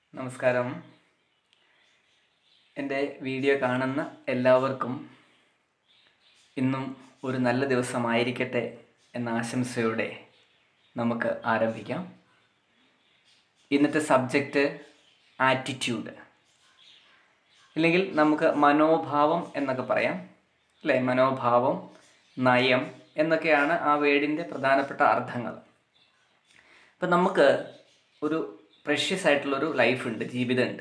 നമസ്കാരം എൻ്റെ വീഡിയോ കാണുന്ന എല്ലാവർക്കും ഇന്നും ഒരു നല്ല ദിവസമായിരിക്കട്ടെ എന്ന ആശംസയോടെ നമുക്ക് ആരംഭിക്കാം ഇന്നത്തെ സബ്ജക്റ്റ് ആറ്റിറ്റ്യൂഡ് അല്ലെങ്കിൽ നമുക്ക് മനോഭാവം എന്നൊക്കെ പറയാം അല്ലേ മനോഭാവം നയം എന്നൊക്കെയാണ് ആ വേർഡിൻ്റെ പ്രധാനപ്പെട്ട അർത്ഥങ്ങൾ അപ്പം നമുക്ക് ഒരു പ്രഷ്യസ് ആയിട്ടുള്ളൊരു ലൈഫ് ഉണ്ട് ജീവിതമുണ്ട്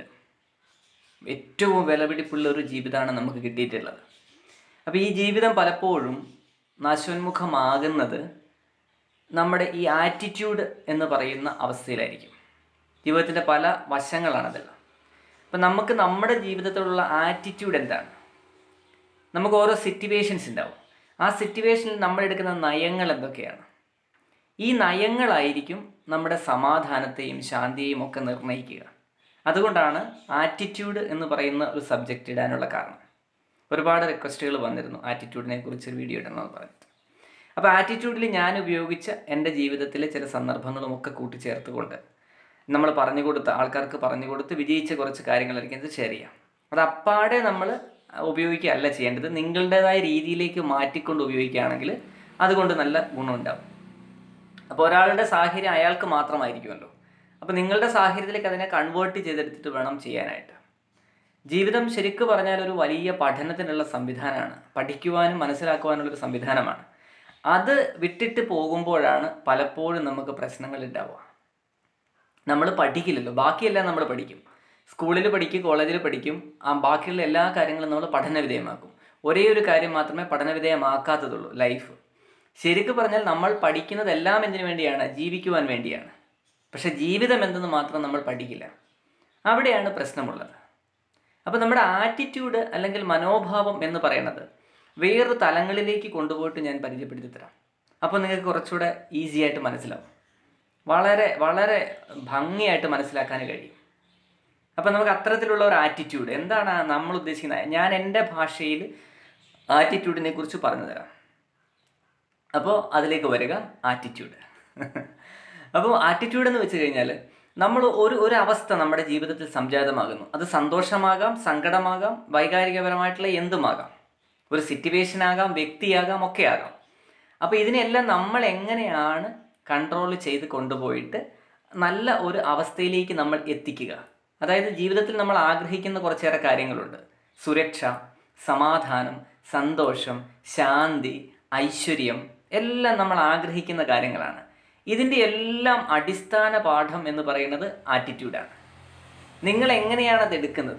ഏറ്റവും വിലപിടിപ്പുള്ള ഒരു ജീവിതമാണ് നമുക്ക് കിട്ടിയിട്ടുള്ളത് അപ്പോൾ ഈ ജീവിതം പലപ്പോഴും നാശോന്മുഖമാകുന്നത് നമ്മുടെ ഈ ആറ്റിറ്റ്യൂഡ് എന്ന് പറയുന്ന അവസ്ഥയിലായിരിക്കും ജീവിതത്തിൻ്റെ പല വശങ്ങളാണതെല്ലാം അപ്പം നമുക്ക് നമ്മുടെ ജീവിതത്തിലുള്ള ആറ്റിറ്റ്യൂഡ് എന്താണ് നമുക്ക് ഓരോ സിറ്റുവേഷൻസ് ഉണ്ടാവും ആ സിറ്റുവേഷനിൽ നമ്മൾ എടുക്കുന്ന നയങ്ങൾ എന്തൊക്കെയാണ് ഈ നയങ്ങളായിരിക്കും നമ്മുടെ സമാധാനത്തെയും ശാന്തിയെയും ഒക്കെ നിർണ്ണയിക്കുക അതുകൊണ്ടാണ് ആറ്റിറ്റ്യൂഡ് എന്ന് പറയുന്ന ഒരു സബ്ജക്റ്റ് ഇടാനുള്ള കാരണം ഒരുപാട് റിക്വസ്റ്റുകൾ വന്നിരുന്നു ആറ്റിറ്റ്യൂഡിനെ കുറിച്ച് ഒരു വീഡിയോ ഇടണമെന്ന് പറഞ്ഞിട്ട് അപ്പോൾ ആറ്റിറ്റ്യൂഡിൽ ഞാൻ ഉപയോഗിച്ച എൻ്റെ ജീവിതത്തിലെ ചില സന്ദർഭങ്ങളും ഒക്കെ കൂട്ടിച്ചേർത്തുകൊണ്ട് നമ്മൾ പറഞ്ഞു കൊടുത്ത ആൾക്കാർക്ക് പറഞ്ഞു കൊടുത്ത് വിജയിച്ച കുറച്ച് കാര്യങ്ങളായിരിക്കും ഇത് ഷെയർ ചെയ്യാം അത് അപ്പാടെ നമ്മൾ ഉപയോഗിക്കുകയല്ല ചെയ്യേണ്ടത് നിങ്ങളുടേതായ രീതിയിലേക്ക് മാറ്റിക്കൊണ്ട് ഉപയോഗിക്കുകയാണെങ്കിൽ അതുകൊണ്ട് നല്ല ഗുണമുണ്ടാവും അപ്പോൾ ഒരാളുടെ സാഹചര്യം അയാൾക്ക് മാത്രമായിരിക്കുമല്ലോ അപ്പോൾ നിങ്ങളുടെ സാഹചര്യത്തിലേക്ക് അതിനെ കൺവേർട്ട് ചെയ്തെടുത്തിട്ട് വേണം ചെയ്യാനായിട്ട് ജീവിതം ശരിക്കു പറഞ്ഞാൽ ഒരു വലിയ പഠനത്തിനുള്ള സംവിധാനമാണ് പഠിക്കുവാനും മനസ്സിലാക്കുവാനുള്ളൊരു സംവിധാനമാണ് അത് വിട്ടിട്ട് പോകുമ്പോഴാണ് പലപ്പോഴും നമുക്ക് പ്രശ്നങ്ങൾ ഉണ്ടാവുക നമ്മൾ പഠിക്കില്ലല്ലോ ബാക്കിയെല്ലാം നമ്മൾ പഠിക്കും സ്കൂളിൽ പഠിക്കും കോളേജിൽ പഠിക്കും ആ ബാക്കിയുള്ള എല്ലാ കാര്യങ്ങളും നമ്മൾ പഠന വിധേയമാക്കും ഒരേ ഒരു കാര്യം മാത്രമേ പഠന വിധേയമാക്കാത്തതുള്ളൂ ലൈഫ് ശരിക്കു പറഞ്ഞാൽ നമ്മൾ പഠിക്കുന്നതെല്ലാം എന്തിനു വേണ്ടിയാണ് ജീവിക്കുവാൻ വേണ്ടിയാണ് പക്ഷെ ജീവിതം എന്തെന്ന് മാത്രം നമ്മൾ പഠിക്കില്ല അവിടെയാണ് പ്രശ്നമുള്ളത് അപ്പോൾ നമ്മുടെ ആറ്റിറ്റ്യൂഡ് അല്ലെങ്കിൽ മനോഭാവം എന്ന് പറയുന്നത് വേറൊരു തലങ്ങളിലേക്ക് കൊണ്ടുപോയിട്ട് ഞാൻ പരിചയപ്പെടുത്തി തരാം അപ്പോൾ നിങ്ങൾക്ക് കുറച്ചുകൂടെ ഈസി ആയിട്ട് മനസ്സിലാവും വളരെ വളരെ ഭംഗിയായിട്ട് മനസ്സിലാക്കാൻ കഴിയും അപ്പോൾ നമുക്ക് അത്തരത്തിലുള്ള ഒരു ആറ്റിറ്റ്യൂഡ് എന്താണ് നമ്മൾ ഉദ്ദേശിക്കുന്നത് ഞാൻ എൻ്റെ ഭാഷയിൽ ആറ്റിറ്റ്യൂഡിനെ കുറിച്ച് പറഞ്ഞു തരാം അപ്പോൾ അതിലേക്ക് വരിക ആറ്റിറ്റ്യൂഡ് അപ്പോൾ ആറ്റിറ്റ്യൂഡ് എന്ന് വെച്ച് കഴിഞ്ഞാൽ നമ്മൾ ഒരു ഒരു അവസ്ഥ നമ്മുടെ ജീവിതത്തിൽ സംജാതമാകുന്നു അത് സന്തോഷമാകാം സങ്കടമാകാം വൈകാരികപരമായിട്ടുള്ള എന്തുമാകാം ഒരു സിറ്റുവേഷൻ ആകാം വ്യക്തിയാകാം ഒക്കെ ആകാം അപ്പോൾ ഇതിനെല്ലാം നമ്മൾ എങ്ങനെയാണ് കൺട്രോൾ ചെയ്ത് കൊണ്ടുപോയിട്ട് നല്ല ഒരു അവസ്ഥയിലേക്ക് നമ്മൾ എത്തിക്കുക അതായത് ജീവിതത്തിൽ നമ്മൾ ആഗ്രഹിക്കുന്ന കുറച്ചേറെ കാര്യങ്ങളുണ്ട് സുരക്ഷ സമാധാനം സന്തോഷം ശാന്തി ഐശ്വര്യം എല്ലാം നമ്മൾ ആഗ്രഹിക്കുന്ന കാര്യങ്ങളാണ് ഇതിൻ്റെ എല്ലാം അടിസ്ഥാന പാഠം എന്ന് പറയുന്നത് ആറ്റിറ്റ്യൂഡാണ് നിങ്ങൾ എങ്ങനെയാണ് അത് എടുക്കുന്നത്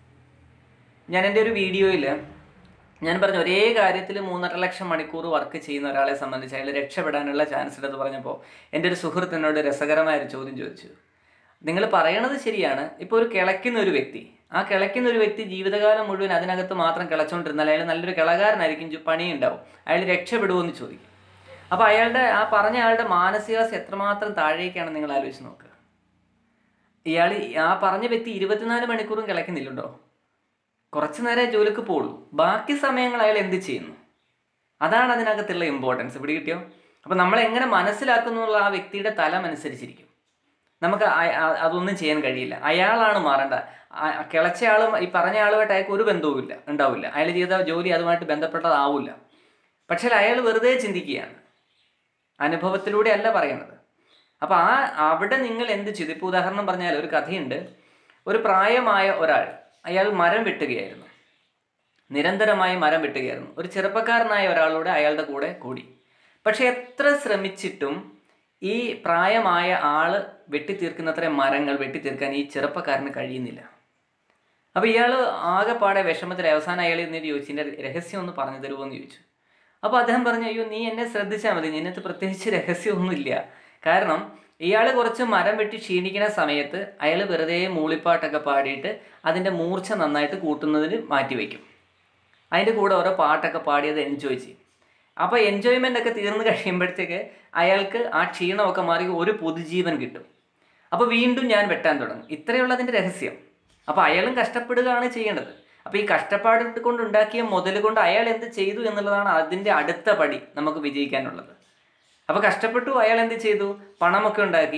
ഞാൻ എൻ്റെ ഒരു വീഡിയോയിൽ ഞാൻ പറഞ്ഞു ഒരേ കാര്യത്തിൽ മൂന്നര ലക്ഷം മണിക്കൂർ വർക്ക് ചെയ്യുന്ന ഒരാളെ സംബന്ധിച്ച് അയാൾ രക്ഷപ്പെടാനുള്ള ചാൻസ് ഉണ്ടെന്ന് പറഞ്ഞപ്പോൾ എൻ്റെ ഒരു സുഹൃത്ത് എന്നോട് രസകരമായ ഒരു ചോദ്യം ചോദിച്ചു നിങ്ങൾ പറയണത് ശരിയാണ് ഇപ്പോൾ ഒരു കിളയ്ക്കുന്ന ഒരു വ്യക്തി ആ കിളയ്ക്കുന്ന ഒരു വ്യക്തി ജീവിതകാലം മുഴുവൻ അതിനകത്ത് മാത്രം കിളച്ചുകൊണ്ടിരുന്നാൽ അയാൾ നല്ലൊരു കിളകാരനായിരിക്കും ജു- പണിയുണ്ടാവും അയാൾ രക്ഷപ്പെടുമോ എന്ന് ചോദിക്കും അപ്പോൾ അയാളുടെ ആ പറഞ്ഞ ആളുടെ മാനസികാവസ്ഥ എത്രമാത്രം താഴേക്കാണ് നിങ്ങൾ ആലോചിച്ച് നോക്കുക ഇയാൾ ആ പറഞ്ഞ വ്യക്തി ഇരുപത്തിനാല് മണിക്കൂറും കിളയ്ക്കുന്നില്ലുണ്ടോ കുറച്ച് നേരം ജോലിക്ക് പോകുള്ളൂ ബാക്കി സമയങ്ങൾ അയാൾ എന്ത് ചെയ്യുന്നു അതാണ് അതിനകത്തുള്ള ഇമ്പോർട്ടൻസ് ഇവിടെ കിട്ടിയോ അപ്പോൾ നമ്മൾ എങ്ങനെ മനസ്സിലാക്കുന്നു എന്നുള്ള ആ വ്യക്തിയുടെ തലം അനുസരിച്ചിരിക്കും നമുക്ക് അയ- അ- അതൊന്നും ചെയ്യാൻ കഴിയില്ല അയാളാണ് മാറേണ്ട ആ- കിളച്ച ആളും ഈ പറഞ്ഞ ആളുമായിട്ട് അയാൾക്ക് ഒരു ബന്ധവും ഇല്ല ഉണ്ടാവില്ല അയാൾ ചെയ്ത ജോലി അതുമായിട്ട് ബന്ധപ്പെട്ടതാവില്ല പക്ഷേ അയാൾ വെറുതെ ചിന്തിക്കുകയാണ് അനുഭവത്തിലൂടെ അല്ല പറയണത് അപ്പോൾ ആ അവിടെ നിങ്ങൾ എന്ത് ചെയ്തു ഇപ്പോൾ ഉദാഹരണം പറഞ്ഞാൽ ഒരു കഥയുണ്ട് ഒരു പ്രായമായ ഒരാൾ അയാൾ മരം വെട്ടുകയായിരുന്നു നിരന്തരമായി മരം വെട്ടുകയായിരുന്നു ഒരു ചെറുപ്പക്കാരനായ ഒരാളോട് അയാളുടെ കൂടെ കൂടി പക്ഷെ എത്ര ശ്രമിച്ചിട്ടും ഈ പ്രായമായ ആള് വെട്ടിത്തീർക്കുന്നത്ര മരങ്ങൾ വെട്ടിത്തീർക്കാൻ ഈ ചെറുപ്പക്കാരന് കഴിയുന്നില്ല അപ്പോൾ ഇയാൾ ആകെപ്പാടെ വിഷമത്തിൽ അവസാനം അയാൾ എന്നിട്ട് ചോദിച്ചു ഇതിൻ്റെ രഹസ്യം ഒന്ന് പറഞ്ഞു തരുമോ എന്ന് ചോദിച്ചു അപ്പോൾ അദ്ദേഹം പറഞ്ഞു അയ്യോ നീ എന്നെ ശ്രദ്ധിച്ചാൽ മതി നിന്നത്ത് പ്രത്യേകിച്ച് രഹസ്യമൊന്നുമില്ല കാരണം ഇയാൾ കുറച്ച് മരം വെട്ടി ക്ഷീണിക്കുന്ന സമയത്ത് അയാൾ വെറുതെ മൂളിപ്പാട്ടൊക്കെ പാടിയിട്ട് അതിൻ്റെ മൂർച്ച നന്നായിട്ട് കൂട്ടുന്നതിന് മാറ്റിവെക്കും അതിൻ്റെ കൂടെ ഓരോ പാട്ടൊക്കെ പാടി അത് എൻജോയ് ചെയ്യും അപ്പോൾ എൻജോയ്മെൻ്റ് ഒക്കെ തീർന്നു കഴിയുമ്പോഴത്തേക്ക് അയാൾക്ക് ആ ക്ഷീണമൊക്കെ മാറി ഒരു പുതുജീവൻ കിട്ടും അപ്പോൾ വീണ്ടും ഞാൻ വെട്ടാൻ തുടങ്ങും ഇത്രയുള്ള അതിൻ്റെ രഹസ്യം അപ്പോൾ അയാളും കഷ്ടപ്പെടുകയാണ് ചെയ്യേണ്ടത് അപ്പോൾ ഈ കഷ്ടപ്പാട് കൊണ്ട് ഉണ്ടാക്കിയ മുതൽ കൊണ്ട് അയാൾ എന്ത് ചെയ്തു എന്നുള്ളതാണ് അതിൻ്റെ അടുത്ത പടി നമുക്ക് വിജയിക്കാനുള്ളത് അപ്പോൾ കഷ്ടപ്പെട്ടു അയാൾ എന്ത് ചെയ്തു പണമൊക്കെ ഉണ്ടാക്കി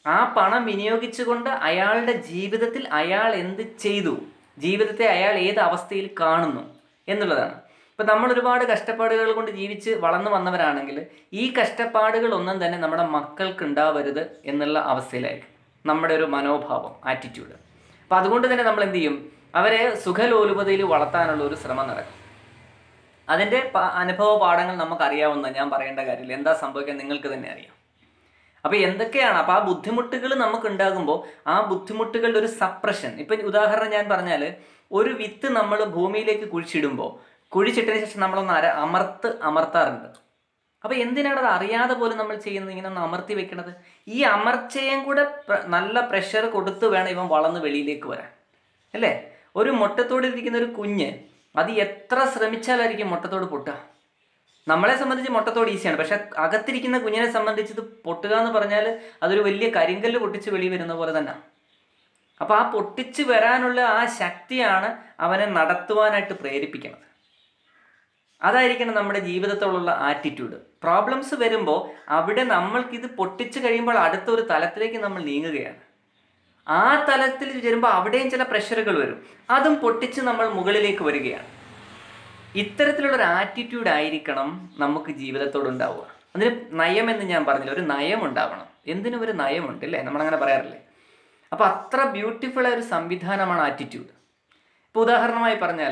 ആ പണം വിനിയോഗിച്ചുകൊണ്ട് അയാളുടെ ജീവിതത്തിൽ അയാൾ എന്ത് ചെയ്തു ജീവിതത്തെ അയാൾ ഏത് അവസ്ഥയിൽ കാണുന്നു എന്നുള്ളതാണ് ഇപ്പം നമ്മൾ ഒരുപാട് കഷ്ടപ്പാടുകൾ കൊണ്ട് ജീവിച്ച് വളർന്നു വന്നവരാണെങ്കിൽ ഈ കഷ്ടപ്പാടുകൾ ഒന്നും തന്നെ നമ്മുടെ മക്കൾക്ക് ഉണ്ടാവരുത് എന്നുള്ള അവസ്ഥയിലായിരിക്കും നമ്മുടെ ഒരു മനോഭാവം ആറ്റിറ്റ്യൂഡ് അപ്പം അതുകൊണ്ട് തന്നെ നമ്മൾ എന്ത് ചെയ്യും അവരെ സുഖലോലുപതയിൽ വളർത്താനുള്ള ഒരു ശ്രമം നടക്കും അതിൻ്റെ പ- അനുഭവ പാഠങ്ങൾ നമുക്ക് അറിയാവുന്ന ഞാൻ പറയേണ്ട കാര്യമില്ല എന്താ സംഭവിക്കാൻ നിങ്ങൾക്ക് തന്നെ അറിയാം അപ്പോൾ എന്തൊക്കെയാണ് അപ്പോൾ ആ ബുദ്ധിമുട്ടുകൾ നമുക്ക് ഉണ്ടാകുമ്പോൾ ആ ബുദ്ധിമുട്ടുകളുടെ ഒരു സപ്രഷൻ ഇപ്പം ഉദാഹരണം ഞാൻ പറഞ്ഞാൽ ഒരു വിത്ത് നമ്മൾ ഭൂമിയിലേക്ക് കുഴിച്ചിടുമ്പോൾ കുഴിച്ചിട്ടതിന് ശേഷം നമ്മളൊന്ന് അര അമർത്ത് അമർത്താറുണ്ട് അപ്പോൾ എന്തിനാണ് അത് അറിയാതെ പോലും നമ്മൾ ചെയ്യുന്നത് ഇങ്ങനെ ഒന്ന് അമർത്തി വെക്കണത് ഈ അമർച്ചയും കൂടെ പ്ര- നല്ല പ്രഷർ കൊടുത്ത് വേണം ഇവൻ വളർന്ന് വെളിയിലേക്ക് വരാൻ അല്ലേ ഒരു മുട്ടത്തോടിരിക്കുന്ന ഒരു കുഞ്ഞ് അത് എത്ര ശ്രമിച്ചാലായിരിക്കും മുട്ടത്തോട് പൊട്ടുക നമ്മളെ സംബന്ധിച്ച് മുട്ടത്തോട് ഈസിയാണ് പക്ഷെ അകത്തിരിക്കുന്ന കുഞ്ഞിനെ സംബന്ധിച്ച് ഇത് പൊട്ടുക എന്ന് പറഞ്ഞാൽ അതൊരു വലിയ കരിങ്കല്ല് പൊട്ടിച്ച് വെളി വരുന്ന പോലെ തന്നെ അപ്പോൾ ആ പൊട്ടിച്ച് വരാനുള്ള ആ ശക്തിയാണ് അവനെ നടത്തുവാനായിട്ട് പ്രേരിപ്പിക്കുന്നത് അതായിരിക്കണം നമ്മുടെ ജീവിതത്തോടുള്ള ആറ്റിറ്റ്യൂഡ് പ്രോബ്ലംസ് വരുമ്പോൾ അവിടെ നമ്മൾക്കിത് പൊട്ടിച്ച് കഴിയുമ്പോൾ അടുത്ത ഒരു തലത്തിലേക്ക് നമ്മൾ നീങ്ങുകയാണ് ആ തലത്തിൽ വരുമ്പോൾ അവിടെയും ചില പ്രഷറുകൾ വരും അതും പൊട്ടിച്ച് നമ്മൾ മുകളിലേക്ക് വരികയാണ് ഇത്തരത്തിലുള്ള ഒരു ആറ്റിറ്റ്യൂഡ് ആയിരിക്കണം നമുക്ക് ജീവിതത്തോട് ഉണ്ടാവുക അതിന് നയമെന്ന് ഞാൻ പറഞ്ഞില്ല ഒരു നയം ഉണ്ടാവണം എന്തിനും ഒരു നയമുണ്ട് അല്ലേ നമ്മളങ്ങനെ പറയാറില്ലേ അപ്പോൾ അത്ര ബ്യൂട്ടിഫുൾ ആയ ഒരു സംവിധാനമാണ് ആറ്റിറ്റ്യൂഡ് ഇപ്പോൾ ഉദാഹരണമായി പറഞ്ഞാൽ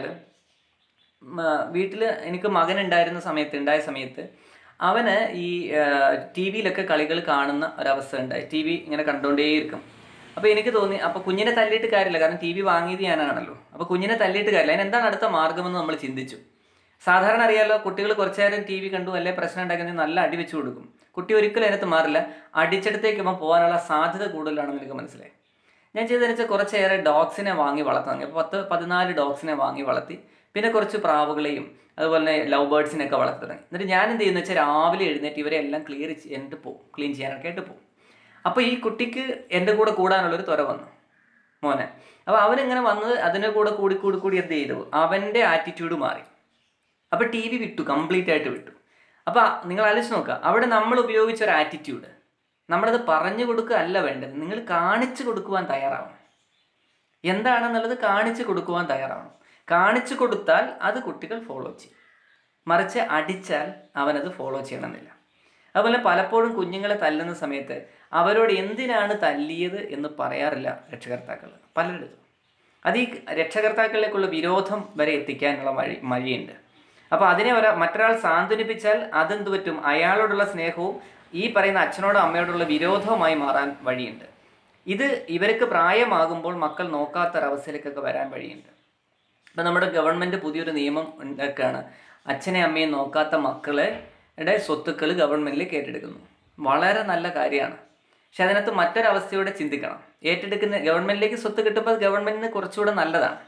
വീട്ടിൽ എനിക്ക് മകൻ ഉണ്ടായിരുന്ന സമയത്ത് ഉണ്ടായ സമയത്ത് അവന് ഈ ടി വിയിലൊക്കെ കളികൾ കാണുന്ന ഒരവസ്ഥ ഉണ്ടായി ടി വി ഇങ്ങനെ കണ്ടുകൊണ്ടേയിരിക്കും അപ്പോൾ എനിക്ക് തോന്നി അപ്പോൾ കുഞ്ഞിനെ തല്ലിയിട്ട് കാര്യമില്ല കാരണം ടി വി വാങ്ങിയത് ഞാനാണല്ലോ അപ്പോൾ കുഞ്ഞിനെ തല്ലിയിട്ട് കാര്യമില്ല അതിന് എന്താണ് അടുത്ത മാർഗ്ഗമെന്ന് നമ്മൾ ചിന്തിച്ചു സാധാരണ അറിയാലോ കുട്ടികൾ കുറച്ചു നേരം ടി വി കണ്ടു അല്ലെ പ്രശ്നം ഉണ്ടാക്കുന്നത് നല്ല അടി വെച്ച് കൊടുക്കും കുട്ടി ഒരിക്കലും അതിനകത്ത് മാറില്ല അടിച്ചെടുത്തേക്ക് ഇപ്പം പോകാനുള്ള സാധ്യത കൂടുതലാണെന്ന് എനിക്ക് മനസ്സിലായി ഞാൻ ചെയ്തതെന്ന് വെച്ചാൽ കുറച്ചേറെ ഡോഗ്സിനെ വാങ്ങി വളർത്താൻ തുടങ്ങി അപ്പോൾ പത്ത് പതിനാല് ഡോഗ്സിനെ വാങ്ങി വളർത്തി പിന്നെ കുറച്ച് പ്രാവുകളെയും അതുപോലെ തന്നെ ലവ് ബേർഡ്സിനെയൊക്കെ വളർത്തി തുടങ്ങി എന്നിട്ട് ഞാൻ എന്ത് ചെയ്യുന്നത് വെച്ചാൽ രാവിലെ എഴുന്നേറ്റ് ഇവരെ എല്ലാം ക്ലിയർ ചെയ്തിട്ട് പോകും ക്ലീൻ ചെയ്യാനൊക്കെ ആയിട്ട് പോകും അപ്പോൾ ഈ കുട്ടിക്ക് എൻ്റെ കൂടെ കൂടാനുള്ളൊരു ത്വര വന്നു മോനെ അപ്പോൾ അവനിങ്ങനെ വന്നത് അതിൻ്റെ കൂടെ കൂടി കൂടി കൂടി എന്ത് ചെയ്തു അവൻ്റെ ആറ്റിറ്റ്യൂഡ് മാറി അപ്പോൾ ടി വി വിട്ടു കംപ്ലീറ്റ് ആയിട്ട് വിട്ടു അപ്പോൾ നിങ്ങൾ ആലോചിച്ച് നോക്കുക അവിടെ നമ്മൾ ഉപയോഗിച്ച ഒരു ആറ്റിറ്റ്യൂഡ് നമ്മളത് പറഞ്ഞു കൊടുക്കുക അല്ല വേണ്ടത് നിങ്ങൾ കാണിച്ചു കൊടുക്കുവാൻ തയ്യാറാവണം എന്താണെന്നുള്ളത് കാണിച്ചു കൊടുക്കുവാൻ തയ്യാറാവണം കാണിച്ചു കൊടുത്താൽ അത് കുട്ടികൾ ഫോളോ ചെയ്യും മറിച്ച് അടിച്ചാൽ അവനത് ഫോളോ ചെയ്യണമെന്നില്ല അതുപോലെ പലപ്പോഴും കുഞ്ഞുങ്ങളെ തല്ലുന്ന സമയത്ത് അവരോട് എന്തിനാണ് തല്ലിയത് എന്ന് പറയാറില്ല രക്ഷകർത്താക്കൾ പലരിടത്തും അത് ഈ രക്ഷകർത്താക്കളിലേക്കുള്ള വിരോധം വരെ എത്തിക്കാനുള്ള വഴി വഴിയുണ്ട് അപ്പോൾ അതിനെ ഒരാ മറ്റൊരാൾ സാന്ത്വനിപ്പിച്ചാൽ അതെന്ത് പറ്റും അയാളോടുള്ള സ്നേഹവും ഈ പറയുന്ന അച്ഛനോടും അമ്മയോടുള്ള വിരോധവുമായി മാറാൻ വഴിയുണ്ട് ഇത് ഇവർക്ക് പ്രായമാകുമ്പോൾ മക്കൾ നോക്കാത്തൊരവസ്ഥയിലേക്കൊക്കെ വരാൻ വഴിയുണ്ട് ഇപ്പം നമ്മുടെ ഗവൺമെൻറ് പുതിയൊരു നിയമം ഉണ്ടാക്കുകയാണ് അച്ഛനെ അമ്മയും നോക്കാത്ത മക്കളെ ടെ സ്വത്തുക്കൾ ഗവൺമെൻറ്റിൽ ഏറ്റെടുക്കുന്നു വളരെ നല്ല കാര്യമാണ് പക്ഷെ അതിനകത്ത് മറ്റൊരവസ്ഥയോടെ ചിന്തിക്കണം ഏറ്റെടുക്കുന്ന ഗവൺമെൻറ്റിലേക്ക് സ്വത്ത് കിട്ടുമ്പോൾ ഗവൺമെൻറ്റിന് കുറച്ചുകൂടെ നല്ലതാണ്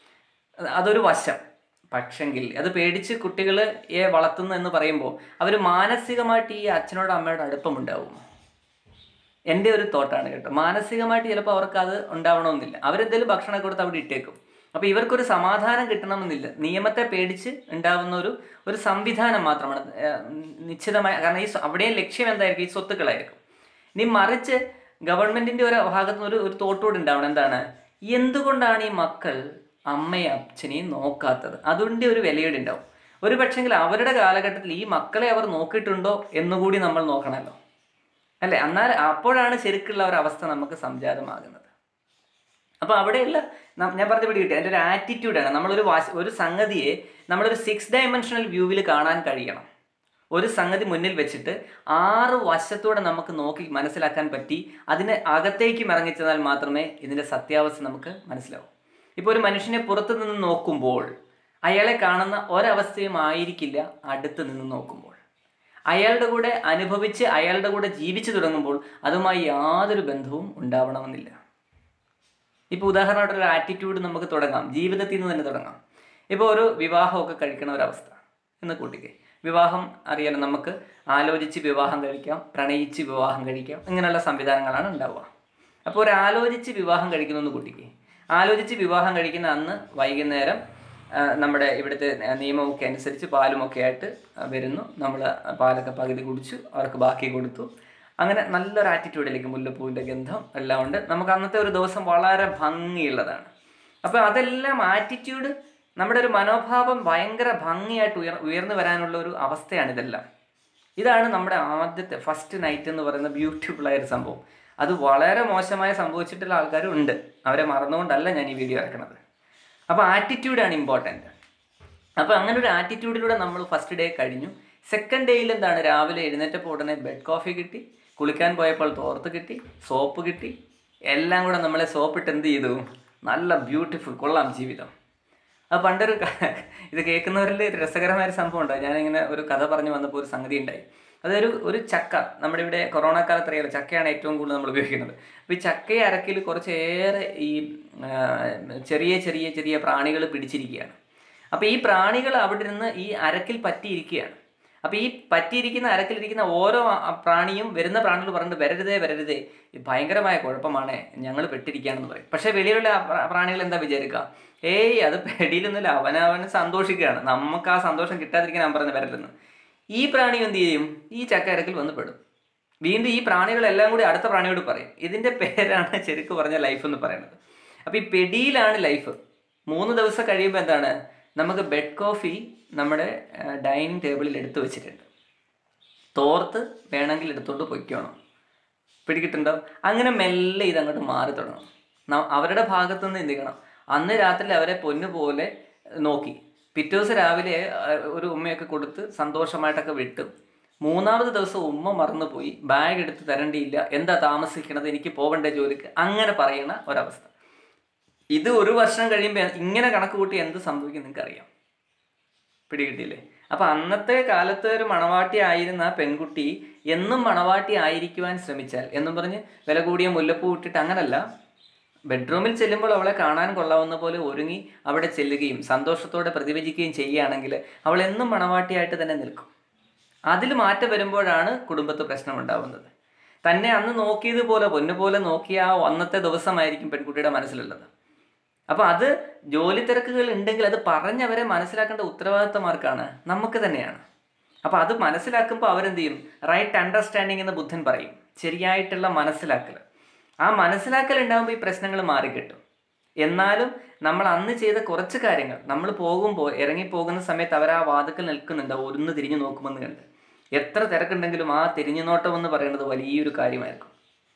അതൊരു വശം പക്ഷെങ്കിൽ അത് പേടിച്ച് കുട്ടികളെ വളർത്തുന്നു എന്ന് പറയുമ്പോൾ അവർ മാനസികമായിട്ട് ഈ അച്ഛനോടും അമ്മയോടും അടുപ്പമുണ്ടാവും എൻ്റെ ഒരു തോട്ടാണ് കേട്ടോ മാനസികമായിട്ട് ചിലപ്പോൾ അവർക്ക് അത് ഉണ്ടാവണമെന്നില്ല അവരെന്തെങ്കിലും ഭക്ഷണം കൊടുത്ത് അവിടെ ഇട്ടേക്കും അപ്പോൾ ഇവർക്കൊരു സമാധാനം കിട്ടണമെന്നില്ല നിയമത്തെ പേടിച്ച് ഉണ്ടാവുന്ന ഒരു ഒരു സംവിധാനം മാത്രമാണ് ഏഹ് നിശ്ചിതമായ കാരണം ഈ സ്വ- അവിടെയും ലക്ഷ്യം എന്തായിരിക്കും ഈ സ്വത്തുക്കളായിരിക്കും ഇനി മറിച്ച് ഗവൺമെന്റിന്റെ ഒരു ഭാഗത്ത് നിന്ന് ഒരു ഒരു തോട്ടോട് ഉണ്ടാവണം എന്താണ് എന്തുകൊണ്ടാണ് ഈ മക്കൾ അമ്മയും അച്ഛനെയും നോക്കാത്തത് അതിൻ്റെ ഒരു വിലയുടെ ഉണ്ടാവും ഒരു പക്ഷെങ്കിൽ അവരുടെ കാലഘട്ടത്തിൽ ഈ മക്കളെ അവർ നോക്കിയിട്ടുണ്ടോ എന്നുകൂടി നമ്മൾ നോക്കണമല്ലോ അല്ലേ എന്നാൽ അപ്പോഴാണ് ശരിക്കുള്ള ഒരു അവസ്ഥ നമുക്ക് സംജാതമാകുന്നത് അപ്പോൾ അവിടെയുള്ള നം- ഞാൻ പറഞ്ഞ പിടി കിട്ടി അതിൻ്റെ ഒരു ആറ്റിറ്റ്യൂഡാണ് നമ്മളൊരു വാശ ഒരു സംഗതിയെ നമ്മളൊരു സിക്സ് ഡയമെൻഷണൽ വ്യൂവിൽ കാണാൻ കഴിയണം ഒരു സംഗതി മുന്നിൽ വെച്ചിട്ട് ആറ് വശത്തൂടെ നമുക്ക് നോക്കി മനസ്സിലാക്കാൻ പറ്റി അതിനെ അകത്തേക്കും ഇറങ്ങിച്ചെന്നാൽ മാത്രമേ ഇതിൻ്റെ സത്യാവസ്ഥ നമുക്ക് മനസ്സിലാവൂ ഇപ്പോൾ ഒരു മനുഷ്യനെ പുറത്തു നിന്ന് നോക്കുമ്പോൾ അയാളെ കാണുന്ന ഒരവസ്ഥയും ആയിരിക്കില്ല അടുത്ത് നിന്ന് നോക്കുമ്പോൾ അയാളുടെ കൂടെ അനുഭവിച്ച് അയാളുടെ കൂടെ ജീവിച്ചു തുടങ്ങുമ്പോൾ അതുമായി യാതൊരു ബന്ധവും ഉണ്ടാവണമെന്നില്ല ഇപ്പോൾ ഉദാഹരണമായിട്ട് ഒരു ആറ്റിറ്റ്യൂഡ് നമുക്ക് തുടങ്ങാം ജീവിതത്തിൽ നിന്ന് തന്നെ തുടങ്ങാം ഇപ്പോൾ ഒരു വിവാഹമൊക്കെ കഴിക്കണ ഒരവസ്ഥ എന്ന് കൂട്ടിക്കേ വിവാഹം അറിയാലോ നമുക്ക് ആലോചിച്ച് വിവാഹം കഴിക്കാം പ്രണയിച്ച് വിവാഹം കഴിക്കാം ഇങ്ങനെയുള്ള സംവിധാനങ്ങളാണ് ഉണ്ടാവുക അപ്പോൾ ഒരു ആലോചിച്ച് വിവാഹം കഴിക്കുന്നു എന്ന് കൂട്ടിക്കേ ആലോചിച്ച് വിവാഹം കഴിക്കുന്ന അന്ന് വൈകുന്നേരം ആ, നമ്മുടെ ഇവിടുത്തെ നിയമമൊക്കെ അനുസരിച്ച് പാലുമൊക്കെ ആയിട്ട് വരുന്നു നമ്മൾ പാലൊക്കെ പകുതി കുടിച്ചു അവർക്ക് ബാക്കി കൊടുത്തു അങ്ങനെ നല്ലൊരു ആറ്റിറ്റ്യൂഡിലേക്ക് മുല്ലപ്പൂവിൻ്റെ ഗന്ധം എല്ലാം ഉണ്ട് നമുക്ക് അന്നത്തെ ഒരു ദിവസം വളരെ ഭംഗിയുള്ളതാണ് അപ്പോൾ അതെല്ലാം ആറ്റിറ്റ്യൂഡ് നമ്മുടെ ഒരു മനോഭാവം ഭയങ്കര ഭംഗിയായിട്ട് ഉയർ ഉയർന്നു വരാനുള്ള ഒരു അവസ്ഥയാണ് ഇതെല്ലാം ഇതാണ് നമ്മുടെ ആദ്യത്തെ ഫസ്റ്റ് നൈറ്റ് എന്ന് പറയുന്ന ബ്യൂട്ടിഫുൾ ആയ ഒരു സംഭവം അത് വളരെ മോശമായി സംഭവിച്ചിട്ടുള്ള ആൾക്കാരും ഉണ്ട് അവരെ മറന്നുകൊണ്ടല്ല ഞാൻ ഈ വീഡിയോ ഇറക്കണത് അപ്പോൾ ആറ്റിറ്റ്യൂഡാണ് ഇമ്പോർട്ടൻറ്റ് അപ്പോൾ അങ്ങനെ ഒരു ആറ്റിറ്റ്യൂഡിലൂടെ നമ്മൾ ഫസ്റ്റ് ഡേ കഴിഞ്ഞു സെക്കൻഡ് ഡേയിൽ എന്താണ് രാവിലെ എഴുന്നേറ്റപ്പോൾ ഉടനെ ബെഡ് കോഫി കിട്ടി കുളിക്കാൻ പോയപ്പോൾ തോർത്ത് കിട്ടി സോപ്പ് കിട്ടി എല്ലാം കൂടെ നമ്മളെ സോപ്പിട്ട് എന്ത് ചെയ്തു നല്ല ബ്യൂട്ടിഫുൾ കൊള്ളാം ജീവിതം അത് പണ്ടൊരു ക- ഇത് കേൾക്കുന്നവരിൽ ഒരു രസകരമായ ഒരു സംഭവം ഉണ്ടായി ഞാനിങ്ങനെ ഒരു കഥ പറഞ്ഞു വന്നപ്പോൾ ഒരു സംഗതി ഉണ്ടായി അതൊരു ഒരു ചക്ക നമ്മുടെ ഇവിടെ കൊറോണ കാലത്ത് അറിയാലോ ചക്കയാണ് ഏറ്റവും കൂടുതൽ നമ്മൾ ഉപയോഗിക്കുന്നത് അപ്പോൾ ഈ ചക്കയെ അരക്കിൽ കുറച്ചേറെ ഈ ആ, ചെറിയ ചെറിയ ചെറിയ പ്രാണികൾ പിടിച്ചിരിക്കുകയാണ് അപ്പോൾ ഈ പ്രാണികൾ അവിടെ നിന്ന് ഈ അരക്കിൽ പറ്റിയിരിക്കുകയാണ് അപ്പോൾ ഈ പറ്റിയിരിക്കുന്ന അരക്കിലിരിക്കുന്ന ഓരോ ആ പ്രാണിയും വരുന്ന പ്രാണികൾ പറഞ്ഞിട്ട് വരരുതേ വരരുതേ ഇത് ഭയങ്കരമായ കുഴപ്പമാണ് ഞങ്ങൾ പെട്ടിരിക്കുകയാണെന്ന് പറയും പക്ഷേ വെളിയിലുള്ള ആ പ്ര- പ്രാണികൾ എന്താ വിചാരിക്കുക ഏയ് അത് പെടിയിലൊന്നുമില്ല അവനവന് സന്തോഷിക്കുകയാണ് നമുക്ക് ആ സന്തോഷം കിട്ടാതിരിക്കാൻ ഞാൻ പറയുന്നത് വരരുതെന്ന് ഈ പ്രാണി എന്ത് ചെയ്യും ഈ ചക്ക അരക്കിൽ വന്ന് പെടും വീണ്ടും ഈ പ്രാണികളെല്ലാം കൂടി അടുത്ത പ്രാണിയോട് പറയും ഇതിൻ്റെ പേരാണ് ശരിക്കും പറഞ്ഞ ലൈഫ് എന്ന് പറയുന്നത് അപ്പോൾ ഈ പെടിയിലാണ് ലൈഫ് മൂന്ന് ദിവസം കഴിയുമ്പോൾ എന്താണ് നമുക്ക് ബെഡ് കോഫി നമ്മുടെ ഡൈനിങ് ടേബിളിൽ എടുത്തു വെച്ചിട്ടുണ്ട് തോർത്ത് വേണമെങ്കിൽ എടുത്തുകൊണ്ട് പൊയ്ക്കണം പിടികിട്ടുണ്ടോ അങ്ങനെ മെല്ലെ ഇത് അങ്ങോട്ട് മാറി തുടങ്ങും ന- അവരുടെ ഭാഗത്തു നിന്ന് എന്ത് ചെയ്യണം അന്ന് രാത്രി അവരെ പൊന്നു പോലെ നോക്കി പിറ്റേ ദിവസം രാവിലെ ആ, ഒരു ഉമ്മയൊക്കെ കൊടുത്ത് സന്തോഷമായിട്ടൊക്കെ വിട്ടു മൂന്നാമത് ദിവസം ഉമ്മ മറന്നുപോയി ബാഗ് എടുത്ത് തരേണ്ടിയില്ല എന്താ താമസിക്കണത് എനിക്ക് പോകണ്ടേ ജോലിക്ക് അങ്ങനെ പറയുന്ന ഒരവസ്ഥ ഇത് ഒരു വർഷം കഴിയുമ്പോൾ ഇങ്ങനെ കണക്ക് കൂട്ടി എന്ത് സംഭവിക്കും നിങ്ങൾക്ക് അറിയാം പിടികിട്ടിയില്ലേ അപ്പൊ അന്നത്തെ കാലത്ത് ഒരു മണവാട്ടി ആയിരുന്ന ആ പെൺകുട്ടി എന്നും മണവാട്ടി ആയിരിക്കുവാൻ ശ്രമിച്ചാൽ എന്നും പറഞ്ഞ് വില കൂടിയ മുല്ലപ്പൂ ഇട്ടിട്ട് അങ്ങനല്ല ബെഡ്റൂമിൽ ചെല്ലുമ്പോൾ അവളെ കാണാൻ കൊള്ളാവുന്ന പോലെ ഒരുങ്ങി അവിടെ ചെല്ലുകയും സന്തോഷത്തോടെ പ്രതിഭജിക്കുകയും ചെയ്യുകയാണെങ്കിൽ അവൾ എന്നും മണവാട്ടിയായിട്ട് തന്നെ നിൽക്കും അതിൽ മാറ്റം വരുമ്പോഴാണ് കുടുംബത്ത് പ്രശ്നം ഉണ്ടാവുന്നത് തന്നെ അന്ന് നോക്കിയതുപോലെ പൊന്നുപോലെ നോക്കിയ ആ അന്നത്തെ ദിവസമായിരിക്കും പെൺകുട്ടിയുടെ മനസ്സിലുള്ളത് അപ്പോൾ അത് ജോലി തിരക്കുകൾ ഉണ്ടെങ്കിൽ അത് പറഞ്ഞവരെ മനസ്സിലാക്കേണ്ട ഉത്തരവാദിത്തമാർക്കാണ് നമുക്ക് തന്നെയാണ് അപ്പോൾ അത് മനസ്സിലാക്കുമ്പോൾ അവരെന്ത് ചെയ്യും റൈറ്റ് അണ്ടർസ്റ്റാൻഡിങ് എന്ന് ബുദ്ധൻ പറയും ശരിയായിട്ടുള്ള മനസ്സിലാക്കൽ ആ മനസ്സിലാക്കൽ ഉണ്ടാകുമ്പോൾ ഈ പ്രശ്നങ്ങൾ മാറിക്കിട്ടും എന്നാലും നമ്മൾ അന്ന് ചെയ്ത കുറച്ച് കാര്യങ്ങൾ നമ്മൾ പോകുമ്പോൾ ഇറങ്ങി പോകുന്ന സമയത്ത് അവർ ആ വാതുക്കൽ നിൽക്കുന്നുണ്ട് ഒന്ന് തിരിഞ്ഞു നോക്കുമെന്ന് കണ്ട് എത്ര തിരക്കുണ്ടെങ്കിലും ആ തിരിഞ്ഞു നോട്ടം എന്ന് പറയുന്നത് വലിയൊരു കാര്യമായിരിക്കും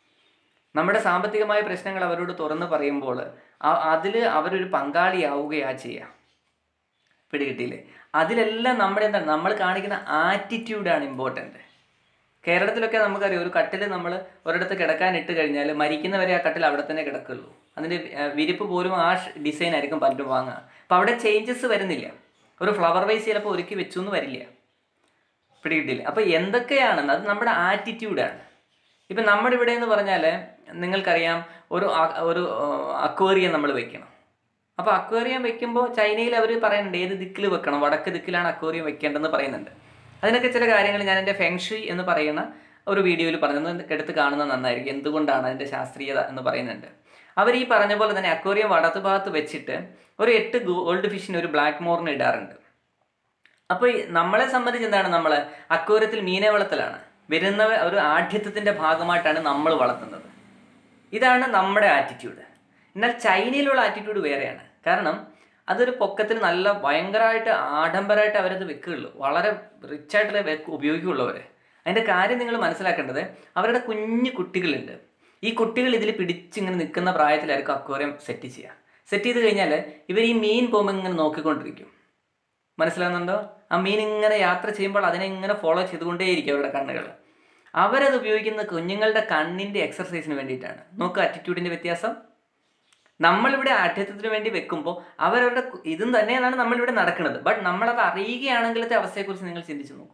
നമ്മുടെ സാമ്പത്തികമായ പ്രശ്നങ്ങൾ അവരോട് തുറന്ന് പറയുമ്പോൾ അതിൽ അവരൊരു പങ്കാളിയാവുകയാ ചെയ്യുക പിടികിട്ടിയില്ലേ അതിലെല്ലാം നമ്മുടെ എന്താണ് നമ്മൾ കാണിക്കുന്ന ആറ്റിറ്റ്യൂഡാണ് ഇമ്പോർട്ടൻ്റ് കേരളത്തിലൊക്കെ നമുക്കറിയാം ഒരു കട്ടിൽ നമ്മൾ ഒരിടത്ത് കിടക്കാൻ ഇട്ട് കഴിഞ്ഞാൽ മരിക്കുന്നവരെ ആ കട്ടിൽ അവിടെ തന്നെ കിടക്കുള്ളൂ അതിൻ്റെ ഏർ, വിരിപ്പ് പോലും ആ ഡിസൈൻ ആയിരിക്കും പലരും വാങ്ങുക അപ്പം അവിടെ ചേഞ്ചസ് വരുന്നില്ല ഒരു ഫ്ലവർ വൈസ് ചിലപ്പോൾ ഒരുക്കി വെച്ചു എന്ന് വരില്ല പിടികിട്ടില്ല അപ്പോൾ എന്തൊക്കെയാണെന്ന് അത് നമ്മുടെ ആറ്റിറ്റ്യൂഡാണ് ഇപ്പം നമ്മുടെ ഇവിടെ എന്ന് പറഞ്ഞാൽ നിങ്ങൾക്കറിയാം ഒരു അ- ഒരു അക്വേറിയം നമ്മൾ വെക്കണം അപ്പോൾ അക്വേറിയം വെക്കുമ്പോൾ ചൈനയിൽ അവർ പറയുന്നുണ്ട് ഏത് ദിക്കിൽ വെക്കണം വടക്ക് ദിക്കിലാണ് അക്വേറിയം വെക്കേണ്ടതെന്ന് പറയുന്നുണ്ട് അതിനൊക്കെ ചില കാര്യങ്ങൾ ഞാൻ എൻ്റെ ഫെങ്ഷി എന്ന് പറയുന്ന ഒരു വീഡിയോയിൽ പറഞ്ഞത് എടുത്ത് കാണുന്നത് നന്നായിരിക്കും എന്തുകൊണ്ടാണ് അതിൻ്റെ ശാസ്ത്രീയത എന്ന് പറയുന്നുണ്ട് അവർ ഈ പറഞ്ഞ പോലെ തന്നെ അക്വേറിയം വടത്ത് ഭാഗത്ത് വെച്ചിട്ട് ഒരു എട്ട് ഗോൾഡ് ഫിഷിന് ഒരു ബ്ലാക്ക് മോറിന് ഇടാറുണ്ട് അപ്പോൾ ഈ നമ്മളെ സംബന്ധിച്ച് എന്താണ് നമ്മൾ അക്വേറിയത്തിൽ മീനെ വളർത്തലാണ് വരുന്ന ഒരു ആഠ്യത്വത്തിൻ്റെ ഭാഗമായിട്ടാണ് നമ്മൾ വളർത്തുന്നത് ഇതാണ് നമ്മുടെ ആറ്റിറ്റ്യൂഡ് എന്നാൽ ചൈനയിലുള്ള ആറ്റിറ്റ്യൂഡ് വേറെയാണ് കാരണം അതൊരു പൊക്കത്തിൽ നല്ല ഭയങ്കരമായിട്ട് ആഡംബരമായിട്ട് അവരത് വെക്കുകയുള്ളൂ വളരെ റിച്ചായിട്ടുള്ള വെക്ക് ഉപയോഗിക്കുകയുള്ളൂ അവർ അതിൻ്റെ കാര്യം നിങ്ങൾ മനസ്സിലാക്കേണ്ടത് അവരുടെ കുഞ്ഞു കുട്ടികളുണ്ട് ഈ കുട്ടികൾ ഇതിൽ പിടിച്ചിങ്ങനെ നിൽക്കുന്ന പ്രായത്തിലായിരിക്കും അക്വേറിയം സെറ്റ് ചെയ്യുക സെറ്റ് ചെയ്ത് കഴിഞ്ഞാൽ ഇവർ ഈ മീൻ പോകുമ്പോൾ ഇങ്ങനെ നോക്കിക്കൊണ്ടിരിക്കും മനസ്സിലാവുന്നുണ്ടോ ആ മീൻ ഇങ്ങനെ യാത്ര ചെയ്യുമ്പോൾ അതിനെ ഇങ്ങനെ ഫോളോ ചെയ്തുകൊണ്ടേയിരിക്കും അവരുടെ കണ്ണുകൾ അവരത് ഉപയോഗിക്കുന്ന കുഞ്ഞുങ്ങളുടെ കണ്ണിൻ്റെ എക്സർസൈസിന് വേണ്ടിയിട്ടാണ് നോക്കുക ആറ്റിറ്റ്യൂഡിൻ്റെ വ്യത്യാസം നമ്മളിവിടെ ആഠ്യത്വത്തിന് വേണ്ടി വെക്കുമ്പോൾ അവരവരുടെ കു- ഇതും തന്നെയാണ് നമ്മളിവിടെ നടക്കുന്നത് ബട്ട് നമ്മളത് അറിയുകയാണെങ്കിലത്തെ അവസ്ഥയെക്കുറിച്ച് നിങ്ങൾ ചിന്തിച്ച് നോക്കൂ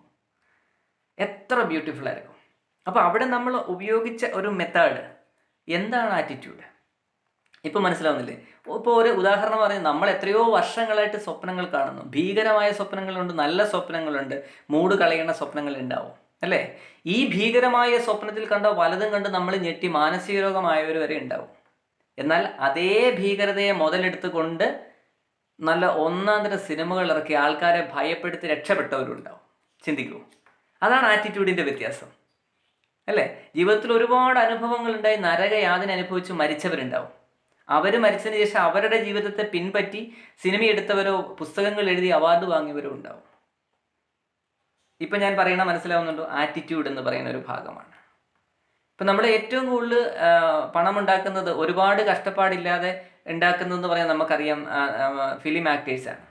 എത്ര ബ്യൂട്ടിഫുൾ ആയിരിക്കും അപ്പോൾ അവിടെ നമ്മൾ ഉപയോഗിച്ച ഒരു മെത്തേഡ് എന്താണ് ആറ്റിറ്റ്യൂഡ് ഇപ്പം മനസ്സിലാവുന്നില്ലേ ഇപ്പോൾ ഒരു ഉദാഹരണം പറയുന്നത് നമ്മൾ എത്രയോ വർഷങ്ങളായിട്ട് സ്വപ്നങ്ങൾ കാണുന്നു ഭീകരമായ സ്വപ്നങ്ങളുണ്ട് നല്ല സ്വപ്നങ്ങളുണ്ട് മൂട് കളയുന്ന സ്വപ്നങ്ങൾ ഉണ്ടാവും അല്ലേ ഈ ഭീകരമായ സ്വപ്നത്തിൽ കണ്ട വലതും കണ്ട് നമ്മൾ ഞെട്ടി മാനസിക രോഗമായവർ വരെ ഉണ്ടാവും എന്നാൽ അതേ ഭീകരതയെ മുതലെടുത്തുകൊണ്ട് നല്ല ഒന്നാം തരം സിനിമകൾ ഇറക്കി ആൾക്കാരെ ഭയപ്പെടുത്തി രക്ഷപ്പെട്ടവരുണ്ടാവും ചിന്തിക്കൂ അതാണ് ആറ്റിറ്റ്യൂഡിൻ്റെ വ്യത്യാസം അല്ലേ ജീവിതത്തിൽ ഒരുപാട് അനുഭവങ്ങൾ ഉണ്ടായി നരകയാതന അനുഭവിച്ച് മരിച്ചവരുണ്ടാവും അവർ മരിച്ചതിന് ശേഷം അവരുടെ ജീവിതത്തെ പിൻപറ്റി സിനിമ എടുത്തവരോ പുസ്തകങ്ങൾ എഴുതി അവാർഡ് വാങ്ങിയവരോ ഉണ്ടാവും ഇപ്പം ഞാൻ പറയണ മനസ്സിലാവുന്നുണ്ടോ ആറ്റിറ്റ്യൂഡ് എന്ന് പറയുന്ന ഒരു ഭാഗമാണ് ഇപ്പം നമ്മൾ ഏറ്റവും കൂടുതൽ ആ, പണം ഉണ്ടാക്കുന്നത് ഒരുപാട് കഷ്ടപ്പാടില്ലാതെ ഉണ്ടാക്കുന്നതെന്ന് പറയാൻ നമുക്കറിയാം ഫിലിം ആക്ടേഴ്സാണ്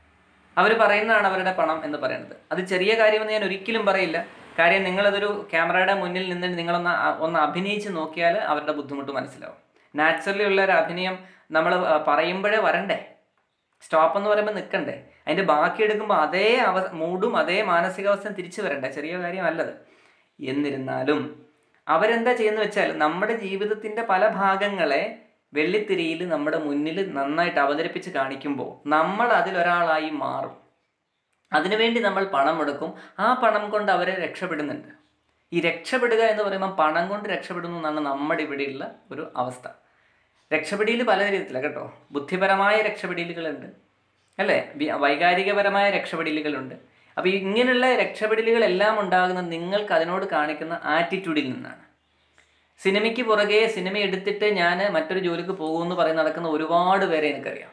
അവർ പറയുന്നതാണ് അവരുടെ പണം എന്ന് പറയുന്നത് അത് ചെറിയ കാര്യമെന്ന് ഞാൻ ഒരിക്കലും പറയില്ല കാര്യം നിങ്ങളതൊരു ക്യാമറയുടെ മുന്നിൽ നിന്ന് നിങ്ങളൊന്ന് അ- ഒന്ന് അഭിനയിച്ച് നോക്കിയാൽ അവരുടെ ബുദ്ധിമുട്ട് മനസ്സിലാവും നാച്ചുറലി ഉള്ള ഒരു അഭിനയം നമ്മൾ പറയുമ്പോഴേ വരണ്ടേ സ്റ്റോപ്പ് എന്ന് പറയുമ്പോൾ നിൽക്കണ്ടേ അതിൻ്റെ ബാക്കി എടുക്കുമ്പോൾ അതേ അവ മൂഡും അതേ മാനസികാവസ്ഥയും തിരിച്ചു വരണ്ടേ ചെറിയ കാര്യമല്ലത് എന്നിരുന്നാലും അവരെന്താ ചെയ്യുന്നത് വെച്ചാൽ നമ്മുടെ ജീവിതത്തിൻ്റെ പല ഭാഗങ്ങളെ വെള്ളിത്തിരിയിൽ നമ്മുടെ മുന്നിൽ നന്നായിട്ട് അവതരിപ്പിച്ച് കാണിക്കുമ്പോൾ നമ്മൾ അതിലൊരാളായി മാറും അതിനുവേണ്ടി നമ്മൾ പണം മുടക്കും ആ പണം കൊണ്ട് അവരെ രക്ഷപ്പെടുന്നുണ്ട് ഈ രക്ഷപ്പെടുക എന്ന് പറയുമ്പോൾ പണം കൊണ്ട് രക്ഷപ്പെടുന്നു എന്നാണ് നമ്മുടെ ഇവിടെയുള്ള ഒരു അവസ്ഥ രക്ഷപ്പെടിയിൽ പല രീതിയിലാണ് കേട്ടോ ബുദ്ധിപരമായ രക്ഷപ്പെടലുകളുണ്ട് അല്ലേ വി- വൈകാരികപരമായ രക്ഷപ്പെടലുകളുണ്ട് അപ്പോൾ ഇങ്ങനെയുള്ള രക്ഷപ്പെടലുകളെല്ലാം ഉണ്ടാകുന്നത് നിങ്ങൾക്ക് അതിനോട് കാണിക്കുന്ന ആറ്റിറ്റ്യൂഡിൽ നിന്നാണ് സിനിമയ്ക്ക് പുറകെ സിനിമ എടുത്തിട്ട് ഞാൻ മറ്റൊരു ജോലിക്ക് പോകുമെന്ന് പറഞ്ഞ് നടക്കുന്ന ഒരുപാട് പേരെ എനിക്കറിയാം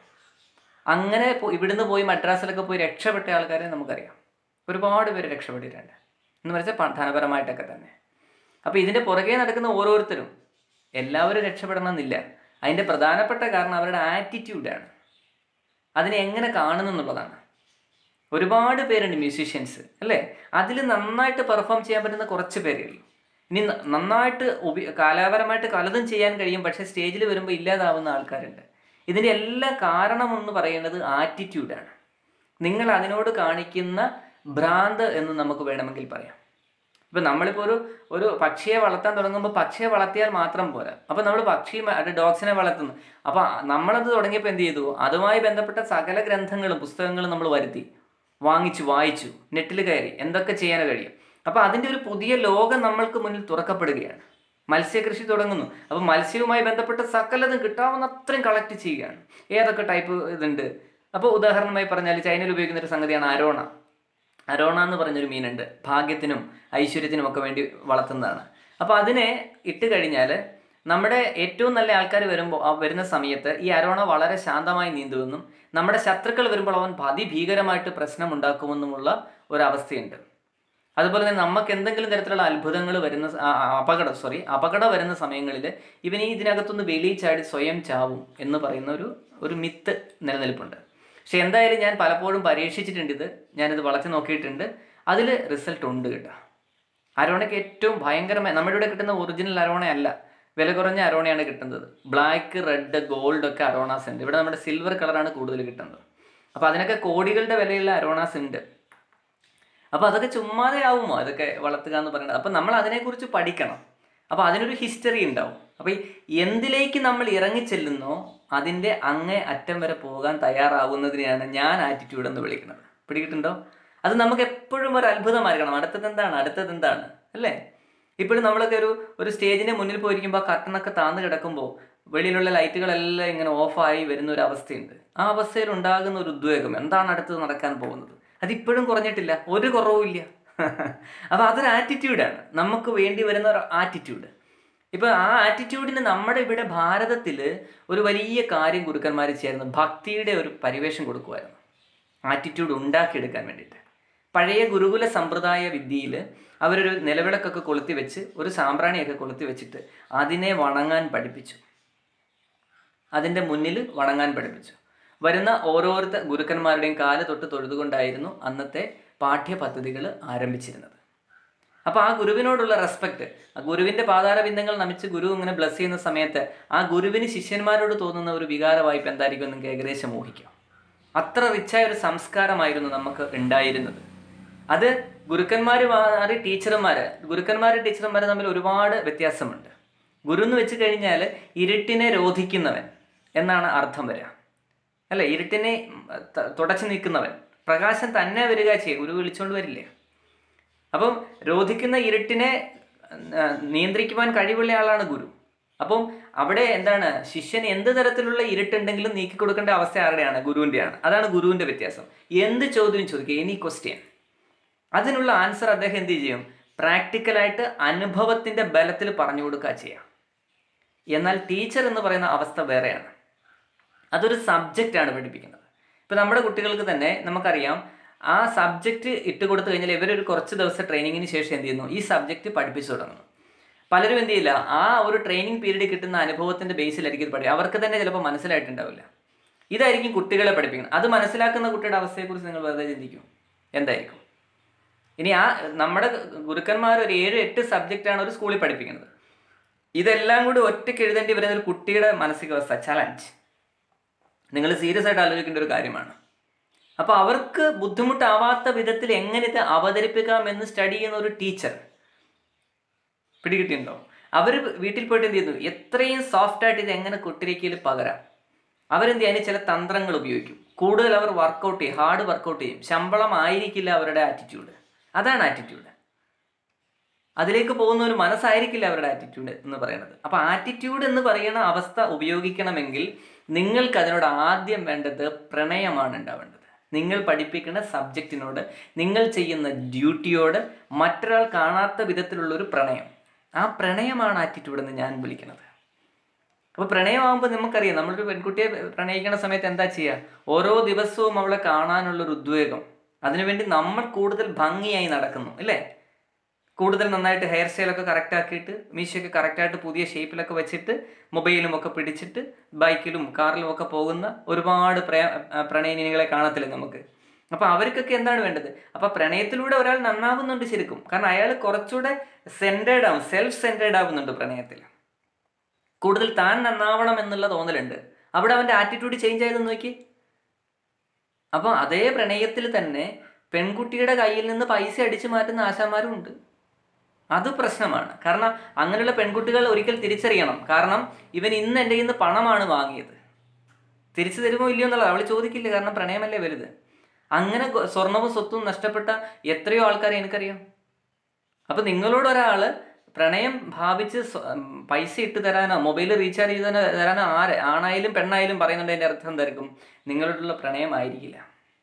അങ്ങനെ പോ- ഇവിടുന്ന് പോയി മദ്രാസിലൊക്കെ പോയി രക്ഷപ്പെട്ട ആൾക്കാരെ നമുക്കറിയാം ഒരുപാട് പേര് രക്ഷപ്പെട്ടിട്ടുണ്ട് എന്ന് വെച്ചാൽ പ- ധനപരമായിട്ടൊക്കെ തന്നെ അപ്പോൾ ഇതിൻ്റെ പുറകെ നടക്കുന്ന ഓരോരുത്തരും എല്ലാവരും രക്ഷപ്പെടണമെന്നില്ല അതിൻ്റെ പ്രധാനപ്പെട്ട കാരണം അവരുടെ ആറ്റിറ്റ്യൂഡാണ് അതിനെ എങ്ങനെ കാണുന്നു എന്നുള്ളതാണ് ഒരുപാട് പേരുണ്ട് മ്യൂസീഷ്യൻസ് അല്ലേ അതിൽ നന്നായിട്ട് പെർഫോം ചെയ്യാൻ പറ്റുന്ന കുറച്ച് പേരേ ഉള്ളൂ ഇനി ന- നന്നായിട്ട് ഉപി കലാപരമായിട്ട് പലതും ചെയ്യാൻ കഴിയും പക്ഷേ സ്റ്റേജിൽ വരുമ്പോൾ ഇല്ലാതാവുന്ന ആൾക്കാരുണ്ട് ഇതിൻ്റെ എല്ലാ കാരണം എന്ന് പറയുന്നത് ആറ്റിറ്റ്യൂഡാണ് നിങ്ങൾ അതിനോട് കാണിക്കുന്ന ഭ്രാന്ത് എന്ന് നമുക്ക് വേണമെങ്കിൽ പറയാം ഇപ്പം നമ്മളിപ്പോൾ ഒരു ഒരു പക്ഷിയെ വളർത്താൻ തുടങ്ങുമ്പോൾ പക്ഷിയെ വളർത്തിയാൽ മാത്രം പോരാ അപ്പം നമ്മൾ പക്ഷി ഡോഗ്സിനെ വളർത്തുന്നു അപ്പം നമ്മളത് തുടങ്ങിയപ്പോൾ എന്ത് ചെയ്തു അതുമായി ബന്ധപ്പെട്ട സകല ഗ്രന്ഥങ്ങളും പുസ്തകങ്ങളും നമ്മൾ വരുത്തി വാങ്ങിച്ചു വായിച്ചു നെറ്റിൽ കയറി എന്തൊക്കെ ചെയ്യാൻ കഴിയും അപ്പോൾ അതിൻ്റെ ഒരു പുതിയ ലോകം നമ്മൾക്ക് മുന്നിൽ തുറക്കപ്പെടുകയാണ് മത്സ്യകൃഷി തുടങ്ങുന്നു അപ്പോൾ മത്സ്യവുമായി ബന്ധപ്പെട്ട സകലതും കിട്ടാവുന്ന അത്രയും കളക്ട് ചെയ്യുകയാണ് ഏതൊക്കെ ടൈപ്പ് ഇതുണ്ട് അപ്പോൾ ഉദാഹരണമായി പറഞ്ഞാൽ ചൈനയിൽ ഉപയോഗിക്കുന്ന ഒരു സംഗതിയാണ് അരോണ അരോണ എന്ന് പറഞ്ഞൊരു മീനുണ്ട് ഭാഗ്യത്തിനും ഐശ്വര്യത്തിനും ഒക്കെ വേണ്ടി വളർത്തുന്നതാണ് അപ്പോൾ അതിനെ ഇട്ട് കഴിഞ്ഞാൽ നമ്മുടെ ഏറ്റവും നല്ല ആൾക്കാർ വരുമ്പോൾ ആ വരുന്ന സമയത്ത് ഈ അരോണ വളരെ ശാന്തമായി നീന്തുമെന്നും നമ്മുടെ ശത്രുക്കൾ വരുമ്പോൾ അവൻ അതിഭീകരമായിട്ട് പ്രശ്നം ഉണ്ടാക്കുമെന്നുമുള്ള ഒരവസ്ഥയുണ്ട് അതുപോലെ തന്നെ നമുക്ക് എന്തെങ്കിലും തരത്തിലുള്ള അത്ഭുതങ്ങൾ വരുന്ന സ- ആ, ആ, അപകടം സോറി അപകടം വരുന്ന സമയങ്ങളിൽ ഇവൻ ഈ ഇതിനകത്തുനിന്ന് വെളിയിൽ ചാടി സ്വയം ചാവും എന്ന് പറയുന്ന ഒരു ഒരു മിത്ത് നിലനിൽപ്പുണ്ട് പക്ഷെ എന്തായാലും ഞാൻ പലപ്പോഴും പരീക്ഷിച്ചിട്ടുണ്ട് ഇത് ഞാനിത് വളർത്തി നോക്കിയിട്ടുണ്ട് അതിൽ റിസൾട്ട് ഉണ്ട് കേട്ടോ അരോണയ്ക്ക് ഏറ്റവും ഭയങ്കരമായ നമ്മുടെ ഇവിടെ കിട്ടുന്ന ഒറിജിനൽ അരോണയല്ല വില കുറഞ്ഞ അരോണയാണ് കിട്ടുന്നത് ബ്ലാക്ക് റെഡ് ഗോൾഡ് ഒക്കെ അരോണാസ് ഉണ്ട് ഇവിടെ നമ്മുടെ സിൽവർ കളറാണ് കൂടുതൽ കിട്ടുന്നത് അപ്പോൾ അതിനൊക്കെ കോടികളുടെ വിലയുള്ള അരോണാസ് ഉണ്ട് അപ്പോൾ അതൊക്കെ ചുമ്മാതെ ആവുമോ അതൊക്കെ വളർത്തുക എന്ന് പറയുന്നത് അപ്പോൾ നമ്മൾ അതിനെക്കുറിച്ച് പഠിക്കണം അപ്പോൾ അതിനൊരു ഹിസ്റ്ററി ഉണ്ടാവും അപ്പോൾ ഈ എന്തിലേക്ക് നമ്മൾ ഇറങ്ങിച്ചെല്ലുന്നോ അതിൻ്റെ അങ്ങേ അറ്റം വരെ പോകാൻ തയ്യാറാവുന്നതിനെയാണ് ഞാൻ ആറ്റിറ്റ്യൂഡ് എന്ന് വിളിക്കുന്നത് പിടികിട്ടുണ്ടോ അത് നമുക്ക് എപ്പോഴും ഒരു അത്ഭുതമായിരിക്കണം അടുത്തത് എന്താണ് അടുത്തത് എന്താണ് അല്ലേ ഇപ്പോഴും നമ്മളൊക്കെ ഒരു ഒരു സ്റ്റേജിന് മുന്നിൽ പോയിരിക്കുമ്പോൾ ആ കർട്ടനൊക്കെ താന്ന് കിടക്കുമ്പോൾ വെളിയിലുള്ള ലൈറ്റുകളെല്ലാം ഇങ്ങനെ ഓഫായി വരുന്ന ഒരു അവസ്ഥയുണ്ട് ആ അവസ്ഥയിൽ ഉണ്ടാകുന്ന ഒരു ഉദ്വേഗം എന്താണ് അടുത്തത് നടക്കാൻ പോകുന്നത് അതിപ്പോഴും കുറഞ്ഞിട്ടില്ല ഒരു കുറവുമില്ല അപ്പോൾ അതൊരു ആറ്റിറ്റ്യൂഡാണ് നമുക്ക് വേണ്ടി വരുന്ന ഒരു ആറ്റിറ്റ്യൂഡ് ഇപ്പൊ ആ ആറ്റിറ്റ്യൂഡിന് നമ്മുടെ ഇവിടെ ഭാരതത്തിൽ ഒരു വലിയ കാര്യം ഗുരുക്കന്മാർ ചേർന്ന് ഭക്തിയുടെ ഒരു പരിവേഷം കൊടുക്കുമായിരുന്നു ആറ്റിറ്റ്യൂഡ് ഉണ്ടാക്കിയെടുക്കാൻ വേണ്ടിയിട്ട് പഴയ ഗുരുകുല സമ്പ്രദായ വിദ്യയിൽ അവരൊരു നിലവിളക്കൊക്കെ കൊളുത്തി വെച്ച് ഒരു സാമ്പ്രാണിയൊക്കെ കൊളുത്തി വെച്ചിട്ട് അതിനെ വണങ്ങാൻ പഠിപ്പിച്ചു അതിൻ്റെ മുന്നിൽ വണങ്ങാൻ പഠിപ്പിച്ചു വരുന്ന ഓരോരുത്തർ ഗുരുക്കന്മാരുടെയും കാല് തൊട്ട് തൊഴുതുകൊണ്ടായിരുന്നു അന്നത്തെ പാഠ്യപദ്ധതികൾ ആരംഭിച്ചിരുന്നത് അപ്പോൾ ആ ഗുരുവിനോടുള്ള റെസ്പെക്ട് ആ ഗുരുവിൻ്റെ പാതാരബിന്ദങ്ങൾ നമിച്ച് ഗുരു ഇങ്ങനെ ബ്ലസ് ചെയ്യുന്ന സമയത്ത് ആ ഗുരുവിന് ശിഷ്യന്മാരോട് തോന്നുന്ന ഒരു വികാര വായ്പ എന്തായിരിക്കും നിങ്ങൾക്ക് ഏകദേശം ഊഹിക്കാം അത്ര റിച്ചായ ഒരു സംസ്കാരമായിരുന്നു നമുക്ക് ഉണ്ടായിരുന്നത് അത് ഗുരുക്കന്മാർ മാറി ടീച്ചർമാർ ഗുരുക്കന്മാർ ടീച്ചർമാർ തമ്മിൽ ഒരുപാട് വ്യത്യാസമുണ്ട് ഗുരു എന്ന് വെച്ച് കഴിഞ്ഞാൽ ഇരുട്ടിനെ രോധിക്കുന്നവൻ എന്നാണ് അർത്ഥം വരിക അല്ല ഇരുട്ടിനെ ത- തുടച്ചു നീക്കുന്നവൻ പ്രകാശം തന്നെ വരിക ചെയ്യുക ഗുരു വിളിച്ചുകൊണ്ട് വരില്ലേ അപ്പം രോധിക്കുന്ന ഇരുട്ടിനെ ആ, നിയന്ത്രിക്കുവാൻ കഴിവുള്ള ആളാണ് ഗുരു അപ്പം അവിടെ എന്താണ് ശിഷ്യന് എന്ത് തരത്തിലുള്ള ഇരുട്ടുണ്ടെങ്കിലും നീക്കി കൊടുക്കേണ്ട അവസ്ഥ ആരുടെയാണ് ഗുരുവിൻ്റെയാണ് അതാണ് ഗുരുവിൻ്റെ വ്യത്യാസം എന്ത് ചോദ്യം ചോദിക്കുക എനി ക്വസ്റ്റ്യൻ അതിനുള്ള ആൻസർ അദ്ദേഹം എന്ത് ചെയ്യും പ്രാക്ടിക്കലായിട്ട് അനുഭവത്തിൻ്റെ ബലത്തിൽ പറഞ്ഞു കൊടുക്കുക ചെയ്യാം എന്നാൽ ടീച്ചർ എന്ന് പറയുന്ന അവസ്ഥ വേറെയാണ് അതൊരു സബ്ജക്റ്റാണ് പഠിപ്പിക്കുന്നത് ഇപ്പം നമ്മുടെ കുട്ടികൾക്ക് തന്നെ നമുക്കറിയാം ആ സബ്ജക്റ്റ് ഇട്ട് കൊടുത്തു കഴിഞ്ഞാൽ ഇവരൊരു കുറച്ച് ദിവസത്തെ ട്രെയിനിങ്ങിന് ശേഷം എന്ത് ചെയ്യുന്നു ഈ സബ്ജക്റ്റ് പഠിപ്പിച്ചു തുടങ്ങുന്നു പലരും എന്ത് ചെയ്യില്ല ആ ഒരു ട്രെയിനിങ് പീരീഡ് കിട്ടുന്ന അനുഭവത്തിൻ്റെ ബേസിലായിരിക്കും ഇത് പഠിക്കുക അവർക്ക് തന്നെ ചിലപ്പോൾ മനസ്സിലായിട്ടുണ്ടാവില്ല ഇതായിരിക്കും കുട്ടികളെ പഠിപ്പിക്കുന്നത് അത് മനസ്സിലാക്കുന്ന കുട്ടിയുടെ അവസ്ഥയെക്കുറിച്ച് നിങ്ങൾ വെറുതെ ചിന്തിക്കും എന്തായിരിക്കും ഇനി ആ നമ്മുടെ ഗുരുക്കന്മാർ ഒരു ഏഴ് എട്ട് സബ്ജക്റ്റാണ് ഒരു സ്കൂളിൽ പഠിപ്പിക്കുന്നത് ഇതെല്ലാം കൂടി ഒറ്റയ്ക്ക് എഴുതേണ്ടി വരുന്ന ഒരു കുട്ടിയുടെ മാനസികാവസ്ഥ ചലഞ്ച് നിങ്ങൾ സീരിയസ് ആയിട്ട് ആലോചിക്കേണ്ട ഒരു കാര്യമാണ് അപ്പോൾ അവർക്ക് ബുദ്ധിമുട്ടാവാത്ത വിധത്തിൽ എങ്ങനെ ഇത് അവതരിപ്പിക്കാം എന്ന് സ്റ്റഡി ചെയ്യുന്ന ഒരു ടീച്ചർ പിടികിട്ടിയുണ്ടോ അവർ വീട്ടിൽ പോയിട്ട് എന്ത് ചെയ്യുന്നു എത്രയും സോഫ്റ്റ് ആയിട്ട് ഇത് എങ്ങനെ കുട്ടിരിക്കയിൽ പകരാം അവരെന്ത് ചെയ്യാൻ ചില തന്ത്രങ്ങൾ ഉപയോഗിക്കും കൂടുതൽ അവർ വർക്കൗട്ട് ചെയ്യും ഹാർഡ് വർക്കൗട്ട് ചെയ്യും ശമ്പളം ആയിരിക്കില്ല അവരുടെ ആറ്റിറ്റ്യൂഡ് അതാണ് ആറ്റിറ്റ്യൂഡ് അതിലേക്ക് പോകുന്ന ഒരു മനസ്സായിരിക്കില്ല അവരുടെ ആറ്റിറ്റ്യൂഡ് എന്ന് പറയുന്നത് അപ്പോൾ ആറ്റിറ്റ്യൂഡ് എന്ന് പറയുന്ന അവസ്ഥ ഉപയോഗിക്കണമെങ്കിൽ നിങ്ങൾക്ക് അതിനോട് ആദ്യം വേണ്ടത് പ്രണയമാണ് ഉണ്ടാവേണ്ടത് നിങ്ങൾ പഠിപ്പിക്കുന്ന സബ്ജക്റ്റിനോട് നിങ്ങൾ ചെയ്യുന്ന ഡ്യൂട്ടിയോട് മറ്റൊരാൾ കാണാത്ത വിധത്തിലുള്ള ഒരു പ്രണയം ആ പ്രണയമാണ് ആറ്റിറ്റ്യൂഡ് എന്ന് ഞാൻ വിളിക്കുന്നത് അപ്പോൾ പ്രണയമാകുമ്പോൾ നമുക്കറിയാം നമ്മളൊരു പെൺകുട്ടിയെ പ്രണയിക്കുന്ന സമയത്ത് എന്താ ചെയ്യുക ഓരോ ദിവസവും അവളെ കാണാനുള്ളൊരു ഉദ്വേഗം അതിനുവേണ്ടി നമ്മൾ കൂടുതൽ ഭംഗിയായി നടക്കുന്നു അല്ലേ കൂടുതൽ നന്നായിട്ട് ഹെയർ സ്റ്റൈലൊക്കെ കറക്റ്റ് ആക്കിയിട്ട് മീശയൊക്കെ കറക്റ്റായിട്ട് പുതിയ ഷേപ്പിലൊക്കെ വെച്ചിട്ട് മൊബൈലും ഒക്കെ പിടിച്ചിട്ട് ബൈക്കിലും കാറിലും ഒക്കെ പോകുന്ന ഒരുപാട് പ്രേ പ്രണയിനികളെ കാണത്തില്ല നമുക്ക് അപ്പോൾ അവർക്കൊക്കെ എന്താണ് വേണ്ടത് അപ്പോൾ പ്രണയത്തിലൂടെ ഒരാൾ നന്നാവുന്നുണ്ട് ശരിക്കും കാരണം അയാൾ കുറച്ചുകൂടെ സെൻറ്റേഡ് ആവും സെൽഫ് സെൻറ്റേഡ് ആവുന്നുണ്ട് പ്രണയത്തിൽ കൂടുതൽ താൻ നന്നാവണം എന്നുള്ള തോന്നലുണ്ട് അവിടെ അവൻ്റെ ആറ്റിറ്റ്യൂഡ് ചേഞ്ച് ആയതെന്ന് നോക്കി അപ്പോൾ അതേ പ്രണയത്തിൽ തന്നെ പെൺകുട്ടിയുടെ കയ്യിൽ നിന്ന് പൈസ അടിച്ചു മാറ്റുന്ന ആശാന്മാരും ഉണ്ട് അത് പ്രശ്നമാണ് കാരണം അങ്ങനെയുള്ള പെൺകുട്ടികൾ ഒരിക്കൽ തിരിച്ചറിയണം കാരണം ഇവൻ ഇന്ന് എൻ്റെ കയ്യിൽ നിന്ന് പണമാണ് വാങ്ങിയത് തിരിച്ചു തരുമോ ഇല്ലയോ എന്നുള്ളത് അവൾ ചോദിക്കില്ല കാരണം പ്രണയമല്ലേ വലുത് അങ്ങനെ ഗോ- സ്വർണവും സ്വത്തും നഷ്ടപ്പെട്ട എത്രയോ ആൾക്കാരെ എനിക്കറിയാം അപ്പൊ നിങ്ങളോട് ഒരാൾ പ്രണയം ഭാവിച്ച് സ്വ- ഉം, പൈസ ഇട്ട് തരാനോ മൊബൈൽ റീചാർജ് ചെയ്ത് തരാനോ തരാനോ ആര് ആണായാലും പെണ്ണായാലും പറയുന്നുണ്ട് അതിന്റെ അർത്ഥം എന്തായിരിക്കും നിങ്ങളോടുള്ള പ്രണയമായിരിക്കില്ല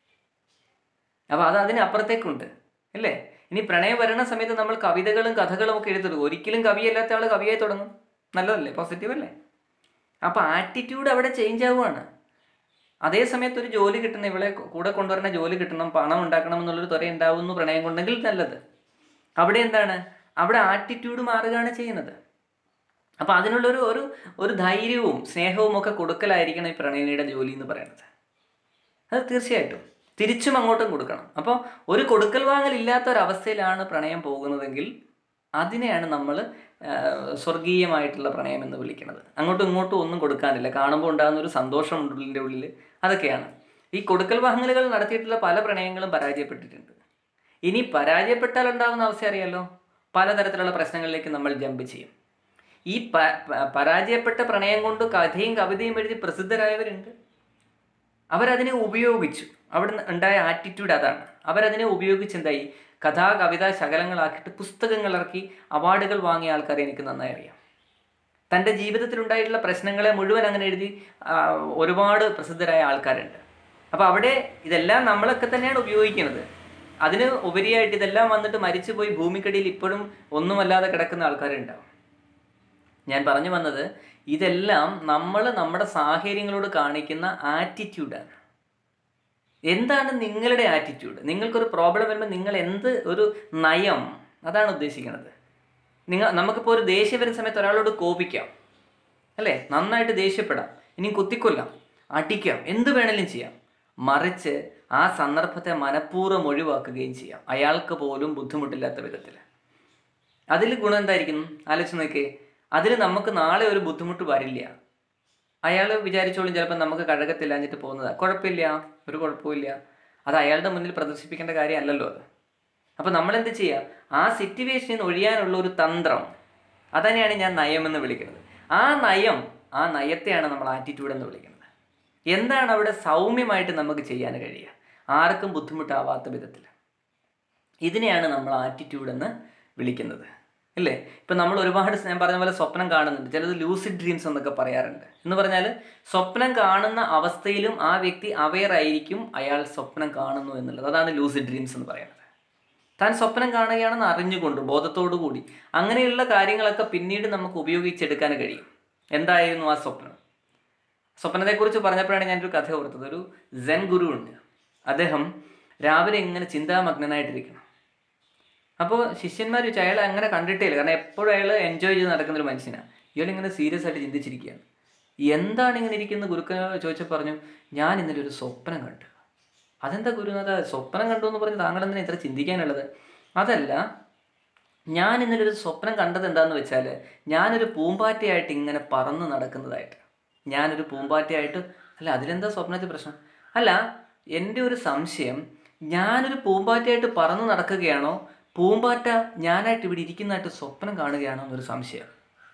അപ്പൊ അത് അതിനപ്പുറത്തേക്കുണ്ട് അല്ലേ ഇനി പ്രണയം വരുന്ന സമയത്ത് നമ്മൾ കവിതകളും കഥകളും ഒക്കെ എഴുതി തുടങ്ങും ഒരിക്കലും കവിയല്ലാത്ത ആൾ കവിയായി തുടങ്ങും നല്ലതല്ലേ പോസിറ്റീവ് അല്ലേ അപ്പൊ ആറ്റിറ്റ്യൂഡ് അവിടെ ചേഞ്ച് ആവുകയാണ് അതേ സമയത്ത് ഒരു ജോലി കിട്ടണം ഇവളെ കൂടെ കൊണ്ടുവരുന്ന ജോലി കിട്ടണം പണം ഉണ്ടാക്കണം എന്നുള്ളൊരു ത്വര ഉണ്ടാവുന്നു പ്രണയം കൊണ്ടെങ്കിൽ നല്ലത് അവിടെ എന്താണ് അവിടെ ആറ്റിറ്റ്യൂഡ് മാറുകയാണ് ചെയ്യുന്നത് അപ്പോൾ അതിനുള്ളൊരു ഒരു ഒരു ധൈര്യവും സ്നേഹവും ഒക്കെ കൊടുക്കലായിരിക്കണം ഈ പ്രണയിനിയുടെ ജോലി എന്ന് പറയുന്നത് അത് തീർച്ചയായിട്ടും തിരിച്ചും അങ്ങോട്ടും കൊടുക്കണം അപ്പോൾ ഒരു കൊടുക്കൽ വാങ്ങൽ ഇല്ലാത്ത ഒരവസ്ഥയിലാണ് പ്രണയം പോകുന്നതെങ്കിൽ അതിനെയാണ് നമ്മൾ സ്വർഗീയമായിട്ടുള്ള പ്രണയം എന്ന് വിളിക്കുന്നത് അങ്ങോട്ടും ഇങ്ങോട്ടും ഒന്നും കൊടുക്കാനില്ല കാണുമ്പോൾ ഉണ്ടാകുന്ന ഒരു സന്തോഷം ഉള്ളിൻ്റെ ഉള്ളിൽ അതൊക്കെയാണ് ഈ കൊടുക്കൽ വാങ്ങലുകൾ നടത്തിയിട്ടുള്ള പല പ്രണയങ്ങളും പരാജയപ്പെട്ടിട്ടുണ്ട് ഇനി പരാജയപ്പെട്ടാൽ ഉണ്ടാകുന്ന അവസ്ഥ അറിയാലോ പലതരത്തിലുള്ള പ്രശ്നങ്ങളിലേക്ക് നമ്മൾ ജമ്പ് ചെയ്യും ഈ പ- പ- പരാജയപ്പെട്ട പ്രണയം കൊണ്ട് കഥയും കവിതയും എഴുതി പ്രസിദ്ധരായവരുണ്ട് അവരതിനെ ഉപയോഗിച്ചു അവിടെ ഉണ്ടായ ആറ്റിറ്റ്യൂഡ് അതാണ് അവരതിനെ ഉപയോഗിച്ച് എന്തായി കഥാ കവിത ശകലങ്ങളാക്കിയിട്ട് പുസ്തകങ്ങൾ ഇറക്കി അവാർഡുകൾ വാങ്ങിയ ആൾക്കാരെ എനിക്ക് നന്നായി അറിയാം തൻ്റെ ജീവിതത്തിൽ ഉണ്ടായിട്ടുള്ള പ്രശ്നങ്ങളെ മുഴുവൻ അങ്ങനെ എഴുതി ആ, ഒരുപാട് പ്രസിദ്ധരായ ആൾക്കാരുണ്ട് അപ്പോൾ അവിടെ ഇതെല്ലാം നമ്മളൊക്കെ തന്നെയാണ് ഉപയോഗിക്കുന്നത് അതിന് ഉപരിയായിട്ട് ഇതെല്ലാം വന്നിട്ട് മരിച്ചുപോയി ഭൂമിക്കടിയിൽ ഇപ്പോഴും ഒന്നുമല്ലാതെ കിടക്കുന്ന ആൾക്കാരുണ്ടാവും ഞാൻ പറഞ്ഞു വന്നത് ഇതെല്ലാം നമ്മൾ നമ്മുടെ സാഹചര്യങ്ങളോട് കാണിക്കുന്ന ആറ്റിറ്റ്യൂഡാണ് എന്താണ് നിങ്ങളുടെ ആറ്റിറ്റ്യൂഡ് നിങ്ങൾക്കൊരു പ്രോബ്ലം വരുമ്പോൾ നിങ്ങൾ എന്ത് ഒരു നയം അതാണ് ഉദ്ദേശിക്കുന്നത് നിങ്ങൾ നമുക്കിപ്പോൾ ഒരു ദേഷ്യം വരുന്ന സമയത്ത് ഒരാളോട് കോപിക്കാം അല്ലേ നന്നായിട്ട് ദേഷ്യപ്പെടാം ഇനി കുത്തിക്കൊല്ലാം അടിക്കാം എന്ത് വേണേലും ചെയ്യാം മറിച്ച് ആ സന്ദർഭത്തെ മനഃപൂർവ്വം ഒഴിവാക്കുകയും ചെയ്യാം അയാൾക്ക് പോലും ബുദ്ധിമുട്ടില്ലാത്ത വിധത്തിൽ അതിൽ ഗുണം എന്തായിരിക്കും ആലോചിച്ച് നോക്കിയേ അതിൽ നമുക്ക് നാളെ ഒരു ബുദ്ധിമുട്ട് വരില്ല അയാൾ വിചാരിച്ചോളും ചിലപ്പോൾ നമുക്ക് കഴകത്തില്ലാഞ്ഞിട്ട് പോകുന്നതാ കുഴപ്പമില്ല ഒരു കുഴപ്പമില്ല അത് അയാളുടെ മുന്നിൽ പ്രദർശിപ്പിക്കേണ്ട കാര്യമല്ലല്ലോ അത് അപ്പോൾ നമ്മൾ എന്ത് ചെയ്യുക ആ സിറ്റുവേഷനിൽ നിന്ന് ഒഴിയാനുള്ള ഒരു തന്ത്രം അതന്നെയാണ് ഞാൻ നയം എന്ന് വിളിക്കുന്നത് ആ നയം ആ നയത്തെയാണ് നമ്മൾ ആറ്റിറ്റ്യൂഡ് എന്ന് വിളിക്കുന്നത് എന്താണ് അവിടെ സൗമ്യമായിട്ട് നമുക്ക് ചെയ്യാൻ കഴിയുക ആർക്കും ബുദ്ധിമുട്ടാവാത്ത വിധത്തിൽ ഇതിനെയാണ് നമ്മൾ ആറ്റിറ്റ്യൂഡ് എന്ന് വിളിക്കുന്നത് അല്ലേ ഇപ്പം നമ്മൾ ഒരുപാട് ഞാൻ പറഞ്ഞ പോലെ സ്വപ്നം കാണുന്നുണ്ട് ചിലത് ലൂസിഡ് ഡ്രീംസ് എന്നൊക്കെ പറയാറുണ്ട് എന്ന് പറഞ്ഞാൽ സ്വപ്നം കാണുന്ന അവസ്ഥയിലും ആ വ്യക്തി അവെയർ ആയിരിക്കും അയാൾ സ്വപ്നം കാണുന്നു എന്നുള്ളത് അതാണ് ലൂസിഡ് ഡ്രീംസ് എന്ന് പറയുന്നത് താൻ സ്വപ്നം കാണുകയാണെന്ന് അറിഞ്ഞുകൊണ്ട് ബോധത്തോടു കൂടി അങ്ങനെയുള്ള കാര്യങ്ങളൊക്കെ പിന്നീട് നമുക്ക് ഉപയോഗിച്ചെടുക്കാൻ കഴിയും എന്തായിരുന്നു ആ സ്വപ്നം സ്വപ്നത്തെക്കുറിച്ച് പറഞ്ഞപ്പോഴാണ് ഞാനൊരു കഥ ഓർത്തത് ഒരു സെൻ ഗുരു ഉണ്ട് അദ്ദേഹം രാവിലെ ഇങ്ങനെ ചിന്താമഗ്നനായിട്ടിരിക്കണം അപ്പോൾ ശിഷ്യന്മാർ ചോദിച്ചു അയാൾ അങ്ങനെ കണ്ടിട്ടേ ഇല്ല കാരണം എപ്പോഴും അയാൾ എൻജോയ് ചെയ്ത് നടക്കുന്ന ഒരു മനുഷ്യനാണ് ഇയാൾ ഇങ്ങനെ സീരിയസ് ആയിട്ട് ചിന്തിച്ചിരിക്കുകയാണ് എന്താണ് ഇങ്ങനെ ഇരിക്കുന്ന ഗുരുക്ക ചോദിച്ചു പറഞ്ഞു ഞാൻ ഇന്നലെ ഒരു സ്വപ്നം കണ്ടു അതെന്താ ഗുരുനാഥ സ്വപ്നം കണ്ടു എന്ന് പറഞ്ഞ് താങ്കൾ എന്തിനാ ഇത്ര ചിന്തിക്കാനുള്ളത് അതല്ല ഞാൻ ഇന്നലെ ഒരു സ്വപ്നം കണ്ടത് എന്താന്ന് വെച്ചാൽ ഞാനൊരു പൂമ്പാറ്റയായിട്ട് ഇങ്ങനെ പറന്ന് നടക്കുന്നതായിട്ട് ഞാനൊരു പൂമ്പാറ്റയായിട്ട് അല്ല അതിലെന്താ സ്വപ്നത്തിൽ പ്രശ്നം അല്ല എൻ്റെ ഒരു സംശയം ഞാനൊരു പൂമ്പാറ്റയായിട്ട് പറന്ന് നടക്കുകയാണോ പൂമ്പാറ്റ ഞാനായിട്ട് ഇവിടെ ഇരിക്കുന്നതായിട്ട് സ്വപ്നം കാണുകയാണോ എന്നൊരു സംശയം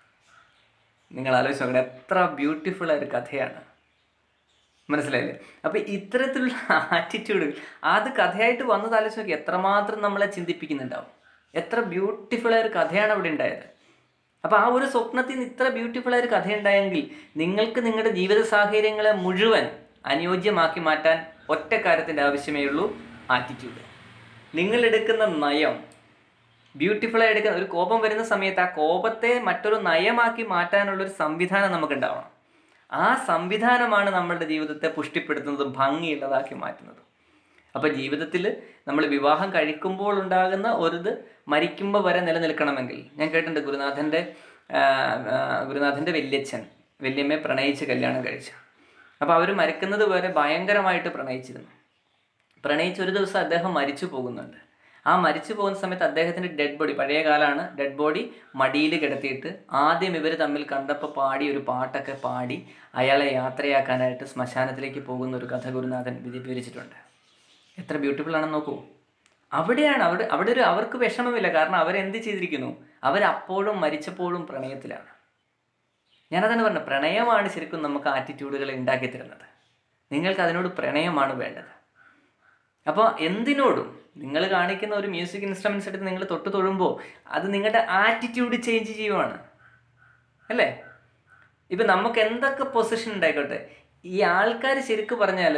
നിങ്ങൾ ആലോചിച്ച് നോക്കണം എത്ര ബ്യൂട്ടിഫുൾ ആയ ഒരു കഥയാണ് മനസ്സിലായില്ലേ അപ്പൊ ഇത്തരത്തിലുള്ള ആറ്റിറ്റ്യൂഡുകൾ അത് കഥയായിട്ട് വന്നത് ആലോചിച്ച് നോക്കി എത്രമാത്രം നമ്മളെ ചിന്തിപ്പിക്കുന്നുണ്ടാവും എത്ര ബ്യൂട്ടിഫുൾ ആയ ഒരു കഥയാണ് അവിടെ ഉണ്ടായത് അപ്പൊ ആ ഒരു സ്വപ്നത്തിൽ നിന്ന് ഇത്ര ബ്യൂട്ടിഫുൾ ആയ ഒരു കഥയുണ്ടായെങ്കിൽ നിങ്ങൾക്ക് നിങ്ങളുടെ ജീവിത സാഹചര്യങ്ങളെ മുഴുവൻ അനുയോജ്യമാക്കി മാറ്റാൻ ഒറ്റ കാര്യത്തിന്റെ ആവശ്യമേ ഉള്ളൂ ആറ്റിറ്റ്യൂഡ് നിങ്ങൾ എടുക്കുന്ന നയം ബ്യൂട്ടിഫുൾ ആയി എടുക്കുന്ന ഒരു കോപം വരുന്ന സമയത്ത് ആ കോപത്തെ മറ്റൊരു നയമാക്കി മാറ്റാനുള്ള ഒരു സംവിധാനം നമുക്ക് ഉണ്ടാവണം ആ സംവിധാനമാണ് നമ്മളുടെ ജീവിതത്തെ പുഷ്ടിപ്പെടുത്തുന്നതും ഭംഗിയുള്ളതാക്കി മാറ്റുന്നതും അപ്പോൾ ജീവിതത്തിൽ നമ്മൾ വിവാഹം കഴിക്കുമ്പോൾ ഉണ്ടാകുന്ന ഒരിത് മരിക്കുമ്പോൾ വരെ നിലനിൽക്കണമെങ്കിൽ ഞാൻ കേട്ടിട്ടുണ്ട് ഗുരുനാഥൻ്റെ ആ, ആ, ഗുരുനാഥൻ്റെ വല്യച്ഛൻ വല്യമ്മയെ പ്രണയിച്ച് കല്യാണം കഴിച്ചു അപ്പോൾ അവർ മരിക്കുന്നത് വരെ ഭയങ്കരമായിട്ട് പ്രണയിച്ചിരുന്നു പ്രണയിച്ച് ഒരു ദിവസം അദ്ദേഹം മരിച്ചു പോകുന്നുണ്ട് ആ മരിച്ചു പോകുന്ന സമയത്ത് അദ്ദേഹത്തിൻ്റെ ഡെഡ് ബോഡി പഴയ കാലമാണ് ഡെഡ് ബോഡി മടിയിൽ കിടത്തിയിട്ട് ആദ്യം ഇവർ തമ്മിൽ കണ്ടപ്പോൾ പാടി ഒരു പാട്ടൊക്കെ പാടി അയാളെ യാത്രയാക്കാനായിട്ട് ശ്മശാനത്തിലേക്ക് പോകുന്ന ഒരു കഥ ഗുരുനാഥൻ വിധി- വിവരിച്ചിട്ടുണ്ട് എത്ര ബ്യൂട്ടിഫുൾ ആണെന്ന് നോക്കൂ അവിടെയാണ് അവിടെ അവിടെ ഒരു അവർക്ക് വിഷമമില്ല കാരണം അവരെന്ത് ചെയ്തിരിക്കുന്നു അവരപ്പോഴും മരിച്ചപ്പോഴും പ്രണയത്തിലാണ് ഞാനതാണ് പറഞ്ഞത് പ്രണയമാണ് ശരിക്കും നമുക്ക് ആറ്റിറ്റ്യൂഡുകൾ ഉണ്ടാക്കി തരുന്നത് നിങ്ങൾക്ക് അതിനോട് പ്രണയമാണ് വേണ്ടത് അപ്പോൾ എന്തിനോടും നിങ്ങൾ കാണിക്കുന്ന ഒരു മ്യൂസിക് ഇൻസ്ട്രുമെന്റ്സ് എടുത്ത് നിങ്ങൾ തൊട്ട് തൊഴുമ്പോൾ അത് നിങ്ങളുടെ ആറ്റിറ്റ്യൂഡ് ചേഞ്ച് ചെയ്യുവാണ് അല്ലേ ഇപ്പം നമുക്ക് എന്തൊക്കെ പൊസിഷൻ ഉണ്ടായിക്കോട്ടെ ഈ ആൾക്കാർ ശരിക്കും പറഞ്ഞാൽ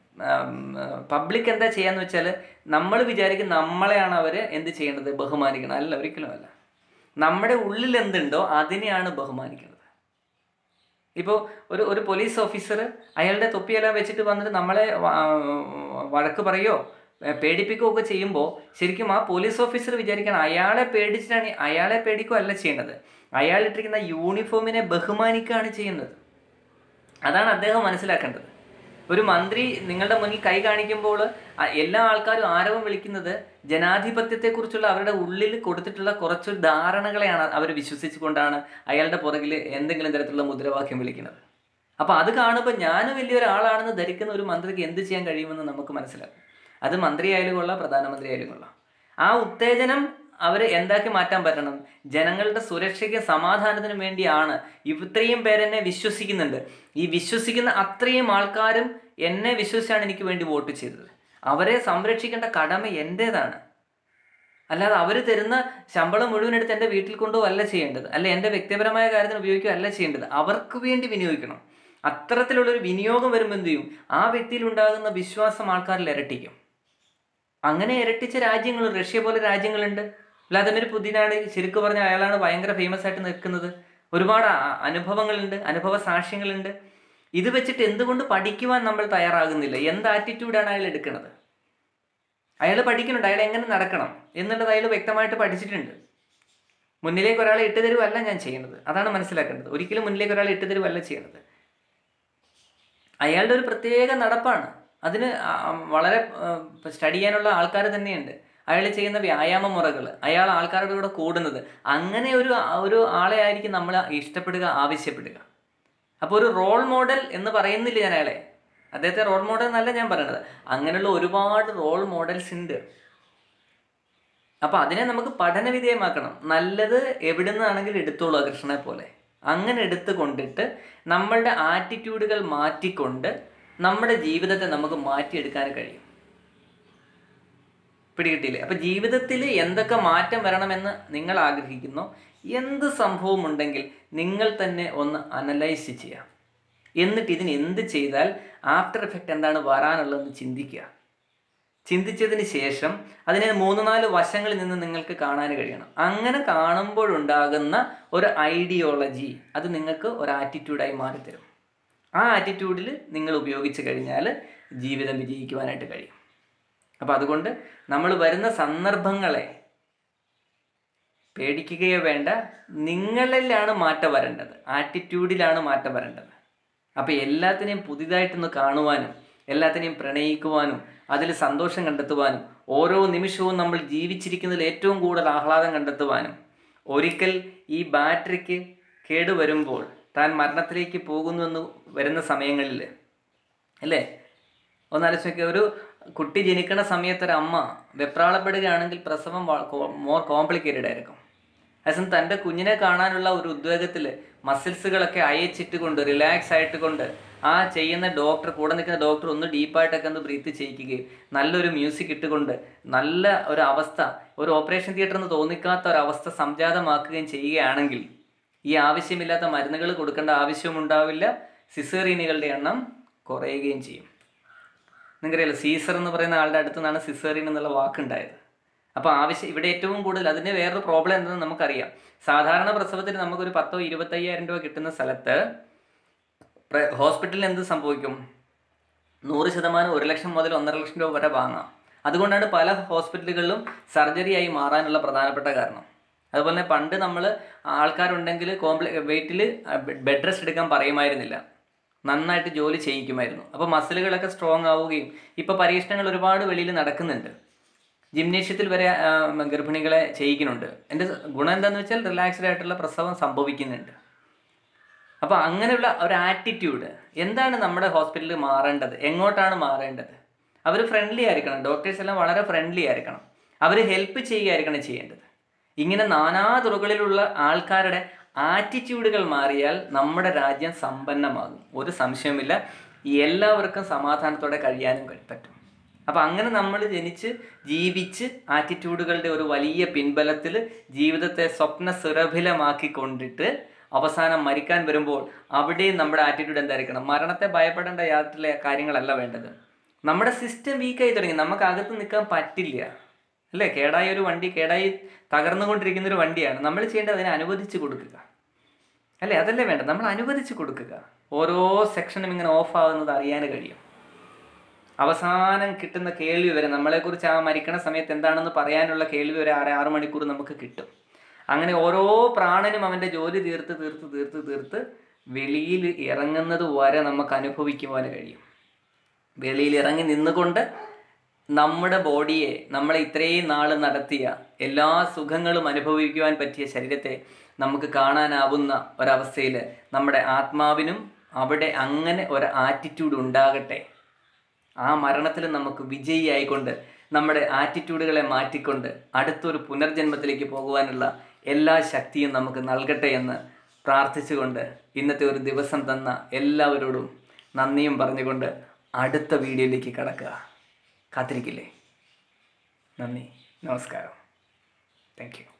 പബ്ലിക് എന്താ ചെയ്യാന്ന് വെച്ചാൽ നമ്മൾ വിചാരിക്കും നമ്മളെയാണ് അവർ എന്ത് ചെയ്യേണ്ടത് ബഹുമാനിക്കണം അല്ല ഒരിക്കലും അല്ല നമ്മുടെ ഉള്ളിൽ എന്തുണ്ടോ അതിനെയാണ് ബഹുമാനിക്കുന്നത് ഇപ്പോൾ ഒരു ഒരു പോലീസ് ഓഫീസർ അയാളുടെ തൊപ്പിയെല്ലാം വെച്ചിട്ട് വന്നിട്ട് നമ്മളെ വ- ആ, വഴക്ക് പറയോ ഏ, പേടിപ്പിക്കുകയോ ഒക്കെ ചെയ്യുമ്പോൾ ശരിക്കും ആ പോലീസ് ഓഫീസർ വിചാരിക്കണം അയാളെ പേടിച്ചിട്ടാണ് അയാളെ പേടിക്കുകയല്ല ചെയ്യേണ്ടത് അയാൾ ഇട്ടിരിക്കുന്ന യൂണിഫോമിനെ ബഹുമാനിക്കുകയാണ് ചെയ്യുന്നത് അതാണ് അദ്ദേഹം മനസ്സിലാക്കേണ്ടത് ഒരു മന്ത്രി നിങ്ങളുടെ മുന്നിൽ കൈ കാണിക്കുമ്പോൾ അ- എല്ലാ ആൾക്കാരും ആരവം വിളിക്കുന്നത് ജനാധിപത്യത്തെക്കുറിച്ചുള്ള അവരുടെ ഉള്ളിൽ കൊടുത്തിട്ടുള്ള കുറച്ച് ധാരണകളെയാണ് അവർ വിശ്വസിച്ചുകൊണ്ടാണ് അയാളുടെ പുറകിൽ എന്തെങ്കിലും തരത്തിലുള്ള മുദ്രാവാക്യം വിളിക്കുന്നത് അപ്പോൾ അത് കാണുമ്പോൾ ഞാനും വലിയൊരാളാണെന്ന് ധരിക്കുന്ന ഒരു മന്ത്രിക്ക് എന്ത് ചെയ്യാൻ കഴിയുമെന്ന് നമുക്ക് മനസ്സിലാക്കും അത് മന്ത്രി ആയാലും കൊള്ളാം പ്രധാനമന്ത്രി ആയാലും കൊള്ളാം ആ ഉത്തേജനം അവർ എന്താക്കി മാറ്റാൻ പറ്റണം ജനങ്ങളുടെ സുരക്ഷയ്ക്കും സമാധാനത്തിനും വേണ്ടിയാണ് ഇത്രയും പേരെന്നെ വിശ്വസിക്കുന്നുണ്ട് ഈ വിശ്വസിക്കുന്ന അത്രയും ആൾക്കാരും എന്നെ വിശ്വസിച്ചാണ് എനിക്ക് വേണ്ടി വോട്ട് ചെയ്തത് അവരെ സംരക്ഷിക്കേണ്ട കടമ എൻ്റേതാണ് അല്ലാതെ അവർ തരുന്ന ശമ്പളം മുഴുവൻ എടുത്ത് എൻ്റെ വീട്ടിൽ കൊണ്ടുപോകല്ല ചെയ്യേണ്ടത് അല്ല എൻ്റെ വ്യക്തിപരമായ കാര്യത്തിന് ഉപയോഗിക്കുകയല്ല ചെയ്യേണ്ടത് അവർക്ക് വേണ്ടി വിനിയോഗിക്കണം അത്തരത്തിലുള്ളൊരു വിനിയോഗം വരുമ്പോൾ എന്ത് ചെയ്യും ആ വ്യക്തിയിൽ ഉണ്ടാകുന്ന വിശ്വാസം ആൾക്കാരിൽ ഇരട്ടിക്കും അങ്ങനെ ഇരട്ടിച്ച രാജ്യങ്ങൾ റഷ്യ പോലെ രാജ്യങ്ങളുണ്ട് വ്ലാദിമിർ പുതിനാണ് ശരിക്കും പറഞ്ഞ അയാളാണ് ഭയങ്കര ഫേമസ് ആയിട്ട് നിൽക്കുന്നത് ഒരുപാട് അ- അനുഭവങ്ങളുണ്ട് അനുഭവ സാക്ഷ്യങ്ങളുണ്ട് ഇത് വെച്ചിട്ട് എന്തുകൊണ്ട് പഠിക്കുവാൻ നമ്മൾ തയ്യാറാകുന്നില്ല എന്ത് ആറ്റിറ്റ്യൂഡാണ് അയാൾ എടുക്കുന്നത് അയാൾ പഠിക്കുന്നുണ്ട് അയാൾ എങ്ങനെ നടക്കണം എന്നുള്ളത് അയാൾ വ്യക്തമായിട്ട് പഠിച്ചിട്ടുണ്ട് മുന്നിലേക്ക് ഒരാളെ ഇട്ട് തരുവല്ല ഞാൻ ചെയ്യുന്നത് അതാണ് മനസ്സിലാക്കേണ്ടത് ഒരിക്കലും മുന്നിലേക്ക് ഒരാളെ ഇട്ട് തരുവല്ല ചെയ്യുന്നത് അയാളുടെ ഒരു പ്രത്യേക നടപ്പാണ് അതിന് ആ- ആ വളരെ സ്റ്റഡി ചെയ്യാനുള്ള ആൾക്കാർ തന്നെയുണ്ട് അയാൾ ചെയ്യുന്ന വ്യായാമ മുറകൾ അയാൾ ആൾക്കാരുടെ കൂടെ കൂടുന്നത് അങ്ങനെ ഒരു ഒരു ആളെ ആയിരിക്കും നമ്മൾ ഇഷ്ടപ്പെടുക ആവശ്യപ്പെടുക അപ്പോൾ ഒരു റോൾ മോഡൽ എന്ന് പറയുന്നില്ല ഞാൻ അയാളെ അദ്ദേഹത്തെ റോൾ മോഡൽ എന്നല്ല ഞാൻ പറയണത് അങ്ങനെയുള്ള ഒരുപാട് റോൾ മോഡൽസ് ഉണ്ട് അപ്പൊ അതിനെ നമുക്ക് പഠന വിധേയമാക്കണം നല്ലത് എവിടെ നിന്നാണെങ്കിലും എടുത്തോളൂ കൃഷ്ണനെ പോലെ അങ്ങനെ എടുത്തു കൊണ്ടിട്ട് നമ്മളുടെ ആറ്റിറ്റ്യൂഡുകൾ മാറ്റിക്കൊണ്ട് നമ്മുടെ ജീവിതത്തെ നമുക്ക് മാറ്റിയെടുക്കാൻ കഴിയും പിടികിട്ടിയില്ലേ അപ്പൊ ജീവിതത്തിൽ എന്തൊക്കെ മാറ്റം വരണമെന്ന് നിങ്ങൾ ആഗ്രഹിക്കുന്നു എന്ത് സംഭവം ഉണ്ടെങ്കിൽ നിങ്ങൾ തന്നെ ഒന്ന് അനലൈസ് ചെയ്യാം എന്നിട്ട് ഇതിന് എന്ത് ചെയ്താൽ ആഫ്റ്റർ എഫക്റ്റ് എന്താണ് വരാനുള്ളതെന്ന് ചിന്തിക്കുക ചിന്തിച്ചതിന് ശേഷം അതിനെ മൂന്ന് നാല് വശങ്ങളിൽ നിന്ന് നിങ്ങൾക്ക് കാണാൻ കഴിയണം അങ്ങനെ കാണുമ്പോഴുണ്ടാകുന്ന ഒരു ഐഡിയോളജി അത് നിങ്ങൾക്ക് ഒരു ആറ്റിറ്റ്യൂഡായി മാറിത്തരും ആ ആറ്റിറ്റ്യൂഡിൽ നിങ്ങൾ ഉപയോഗിച്ച് കഴിഞ്ഞാൽ ജീവിതം വിജയിക്കുവാനായിട്ട് കഴിയും അപ്പം അതുകൊണ്ട് നമ്മൾ വരുന്ന സന്ദർഭങ്ങളെ പേടിക്കുകയോ വേണ്ട നിങ്ങളിലാണ് മാറ്റം വരേണ്ടത് ആറ്റിറ്റ്യൂഡിലാണ് മാറ്റം വരേണ്ടത് അപ്പോൾ എല്ലാത്തിനെയും പുതിയതായിട്ടൊന്ന് കാണുവാനും എല്ലാത്തിനെയും പ്രണയിക്കുവാനും അതിൽ സന്തോഷം കണ്ടെത്തുവാനും ഓരോ നിമിഷവും നമ്മൾ ജീവിച്ചിരിക്കുന്നതിൽ ഏറ്റവും കൂടുതൽ ആഹ്ലാദം കണ്ടെത്തുവാനും ഒരിക്കൽ ഈ ബാറ്ററിക്ക് കേടുവരുമ്പോൾ താൻ മരണത്തിലേക്ക് പോകുന്നു എന്ന് വരുന്ന സമയങ്ങളിൽ അല്ലേ ഒന്നാലോചിച്ച് നോക്കിയ ഒരു കുട്ടി ജനിക്കുന്ന സമയത്ത് ഒരു അമ്മ വെപ്രാളപ്പെടുകയാണെങ്കിൽ പ്രസവം മോർ കോംപ്ലിക്കേറ്റഡ് ആയിരിക്കും അതേസമയം തൻ്റെ കുഞ്ഞിനെ കാണാനുള്ള ഒരു ഉദ്വേഗത്തിൽ മസിൽസുകളൊക്കെ അയച്ചിട്ടുകൊണ്ട് റിലാക്സ് ആയിട്ട് കൊണ്ട് ആ ചെയ്യുന്ന ഡോക്ടർ കൂടെ നിൽക്കുന്ന ഡോക്ടർ ഒന്ന് ഡീപ്പായിട്ടൊക്കെ ഒന്ന് ബ്രീത്ത് ചെയ്യിക്കുകയും നല്ലൊരു മ്യൂസിക് ഇട്ടുകൊണ്ട് നല്ല ഒരു അവസ്ഥ ഒരു ഓപ്പറേഷൻ തിയേറ്റർ എന്ന് തോന്നിക്കാത്ത ഒരു അവസ്ഥ സംജാതമാക്കുകയും ചെയ്യുകയാണെങ്കിൽ ഈ ആവശ്യമില്ലാത്ത മരുന്നുകൾ കൊടുക്കേണ്ട ആവശ്യവും ഉണ്ടാവില്ല സിസേറിയനുകളുടെ എണ്ണം കുറയുകയും ചെയ്യും നിങ്ങൾക്കറിയാലോ സീസർ എന്ന് പറയുന്ന ആളുടെ അടുത്ത് നിന്നാണ് സിസേറിയൻ എന്നുള്ള വാക്കുണ്ടായത് അപ്പോൾ ആവശ്യം ഇവിടെ ഏറ്റവും കൂടുതൽ അതിൻ്റെ വേറൊരു പ്രോബ്ലം എന്തെന്ന് നമുക്കറിയാം സാധാരണ പ്രസവത്തിന് നമുക്കൊരു പത്തോ ഇരുപത്തയ്യായിരം രൂപ കിട്ടുന്ന സ്ഥലത്ത് പ്ര- ഹോസ്പിറ്റലിൽ എന്ത് സംഭവിക്കും നൂറ് ശതമാനം ഒരു ലക്ഷം മുതൽ ഒന്നര ലക്ഷം രൂപ വരെ വാങ്ങാം അതുകൊണ്ടാണ് പല ഹോസ്പിറ്റലുകളിലും സർജറി ആയി മാറാനുള്ള പ്രധാനപ്പെട്ട കാരണം അതുപോലെ തന്നെ പണ്ട് നമ്മൾ ആൾക്കാരുണ്ടെങ്കിൽ കോംപ്ലി വെയിറ്റിൽ ബെഡ് റെസ്റ്റ് എടുക്കാൻ പറയുമായിരുന്നില്ല നന്നായിട്ട് ജോലി ചെയ്യിക്കുമായിരുന്നു അപ്പോൾ മസിലുകളൊക്കെ സ്ട്രോങ് ആവുകയും ഇപ്പോൾ പരീക്ഷണങ്ങൾ ഒരുപാട് വെളിയിൽ നടക്കുന്നുണ്ട് ജിംനേഷ്യത്തിൽ വരെ ആ, ഗർഭിണികളെ ചെയ്യിക്കുന്നുണ്ട് എൻ്റെ ഗുണം എന്താണെന്ന് വെച്ചാൽ റിലാക്സ്ഡ് ആയിട്ടുള്ള പ്രസവം സംഭവിക്കുന്നുണ്ട് അപ്പോൾ അങ്ങനെയുള്ള ഒരു ആറ്റിറ്റ്യൂഡ് എന്താണ് നമ്മുടെ ഹോസ്പിറ്റലിൽ മാറേണ്ടത് എങ്ങോട്ടാണ് മാറേണ്ടത് അവർ ഫ്രണ്ട്ലി ആയിരിക്കണം ഡോക്ടേഴ്സ് എല്ലാം വളരെ ഫ്രണ്ട്ലി ആയിരിക്കണം അവർ ഹെൽപ്പ് ചെയ്യുകയായിരിക്കണം ചെയ്യേണ്ടത് ഇങ്ങനെ നാനാ തുറകളിലുള്ള ആൾക്കാരുടെ ആറ്റിറ്റ്യൂഡുകൾ മാറിയാൽ നമ്മുടെ രാജ്യം സമ്പന്നമാകും ഒരു സംശയവുമില്ല എല്ലാവർക്കും സമാധാനത്തോടെ കഴിയാനും കഴി- പറ്റും അപ്പം അങ്ങനെ നമ്മൾ ജനിച്ച് ജീവിച്ച് ആറ്റിറ്റ്യൂഡുകളുടെ ഒരു വലിയ പിൻബലത്തിൽ ജീവിതത്തെ സ്വപ്ന സുരഭിലമാക്കിക്കൊണ്ടിട്ട് അവസാനം മരിക്കാൻ വരുമ്പോൾ അവിടെയും നമ്മുടെ ആറ്റിറ്റ്യൂഡ് എന്തായിരിക്കണം മരണത്തെ ഭയപ്പെടേണ്ട യാതൊരു കാര്യങ്ങളല്ല വേണ്ടത് നമ്മുടെ സിസ്റ്റം വീക്കായി തുടങ്ങി നമുക്ക് അകത്ത് നിൽക്കാൻ പറ്റില്ല അല്ലേ കേടായ ഒരു വണ്ടി കേടായി തകർന്നുകൊണ്ടിരിക്കുന്ന ഒരു വണ്ടിയാണ് നമ്മൾ ചെയ്യേണ്ടത് അതിനെ അനുവദിച്ച് കൊടുക്കുക അല്ലേ അതല്ലേ വേണ്ട നമ്മൾ അനുവദിച്ച് കൊടുക്കുക ഓരോ സെക്ഷനും ഇങ്ങനെ ഓഫ് ആകുന്നത് അറിയാൻ കഴിയും അവസാനം കിട്ടുന്ന കേൾവി വരെ നമ്മളെക്കുറിച്ച് ആ മരിക്കണ സമയത്ത് എന്താണെന്ന് പറയാനുള്ള കേൾവി വരെ ആറ് ആറ് മണിക്കൂർ നമുക്ക് കിട്ടും അങ്ങനെ ഓരോ പ്രാണനും അവൻ്റെ ജോലി തീർത്ത് തീർത്ത് തീർത്ത് തീർത്ത് വെളിയിൽ ഇറങ്ങുന്നത് വരെ നമുക്ക് അനുഭവിക്കുവാൻ കഴിയും വെളിയിൽ ഇറങ്ങി നിന്നുകൊണ്ട് നമ്മുടെ ബോഡിയെ നമ്മളെ ഇത്രയും നാൾ നടത്തിയ എല്ലാ സുഖങ്ങളും അനുഭവിക്കുവാൻ പറ്റിയ ശരീരത്തെ നമുക്ക് കാണാനാവുന്ന ഒരവസ്ഥയിൽ നമ്മുടെ ആത്മാവിനും അവിടെ അങ്ങനെ ഒരു ആറ്റിറ്റ്യൂഡ് ഉണ്ടാകട്ടെ ആ മരണത്തിൽ നമുക്ക് വിജയിയായിക്കൊണ്ട് നമ്മുടെ ആറ്റിറ്റ്യൂഡുകളെ മാറ്റിക്കൊണ്ട് അടുത്തൊരു പുനർജന്മത്തിലേക്ക് പോകുവാനുള്ള എല്ലാ ശക്തിയും നമുക്ക് നൽകട്ടെ എന്ന് പ്രാർത്ഥിച്ചുകൊണ്ട് ഇന്നത്തെ ഒരു ദിവസം തന്ന എല്ലാവരോടും നന്ദിയും പറഞ്ഞുകൊണ്ട് അടുത്ത വീഡിയോയിലേക്ക് കടക്കുക കാത്തിരിക്കില്ലേ നന്ദി നമസ്കാരം താങ്ക് യു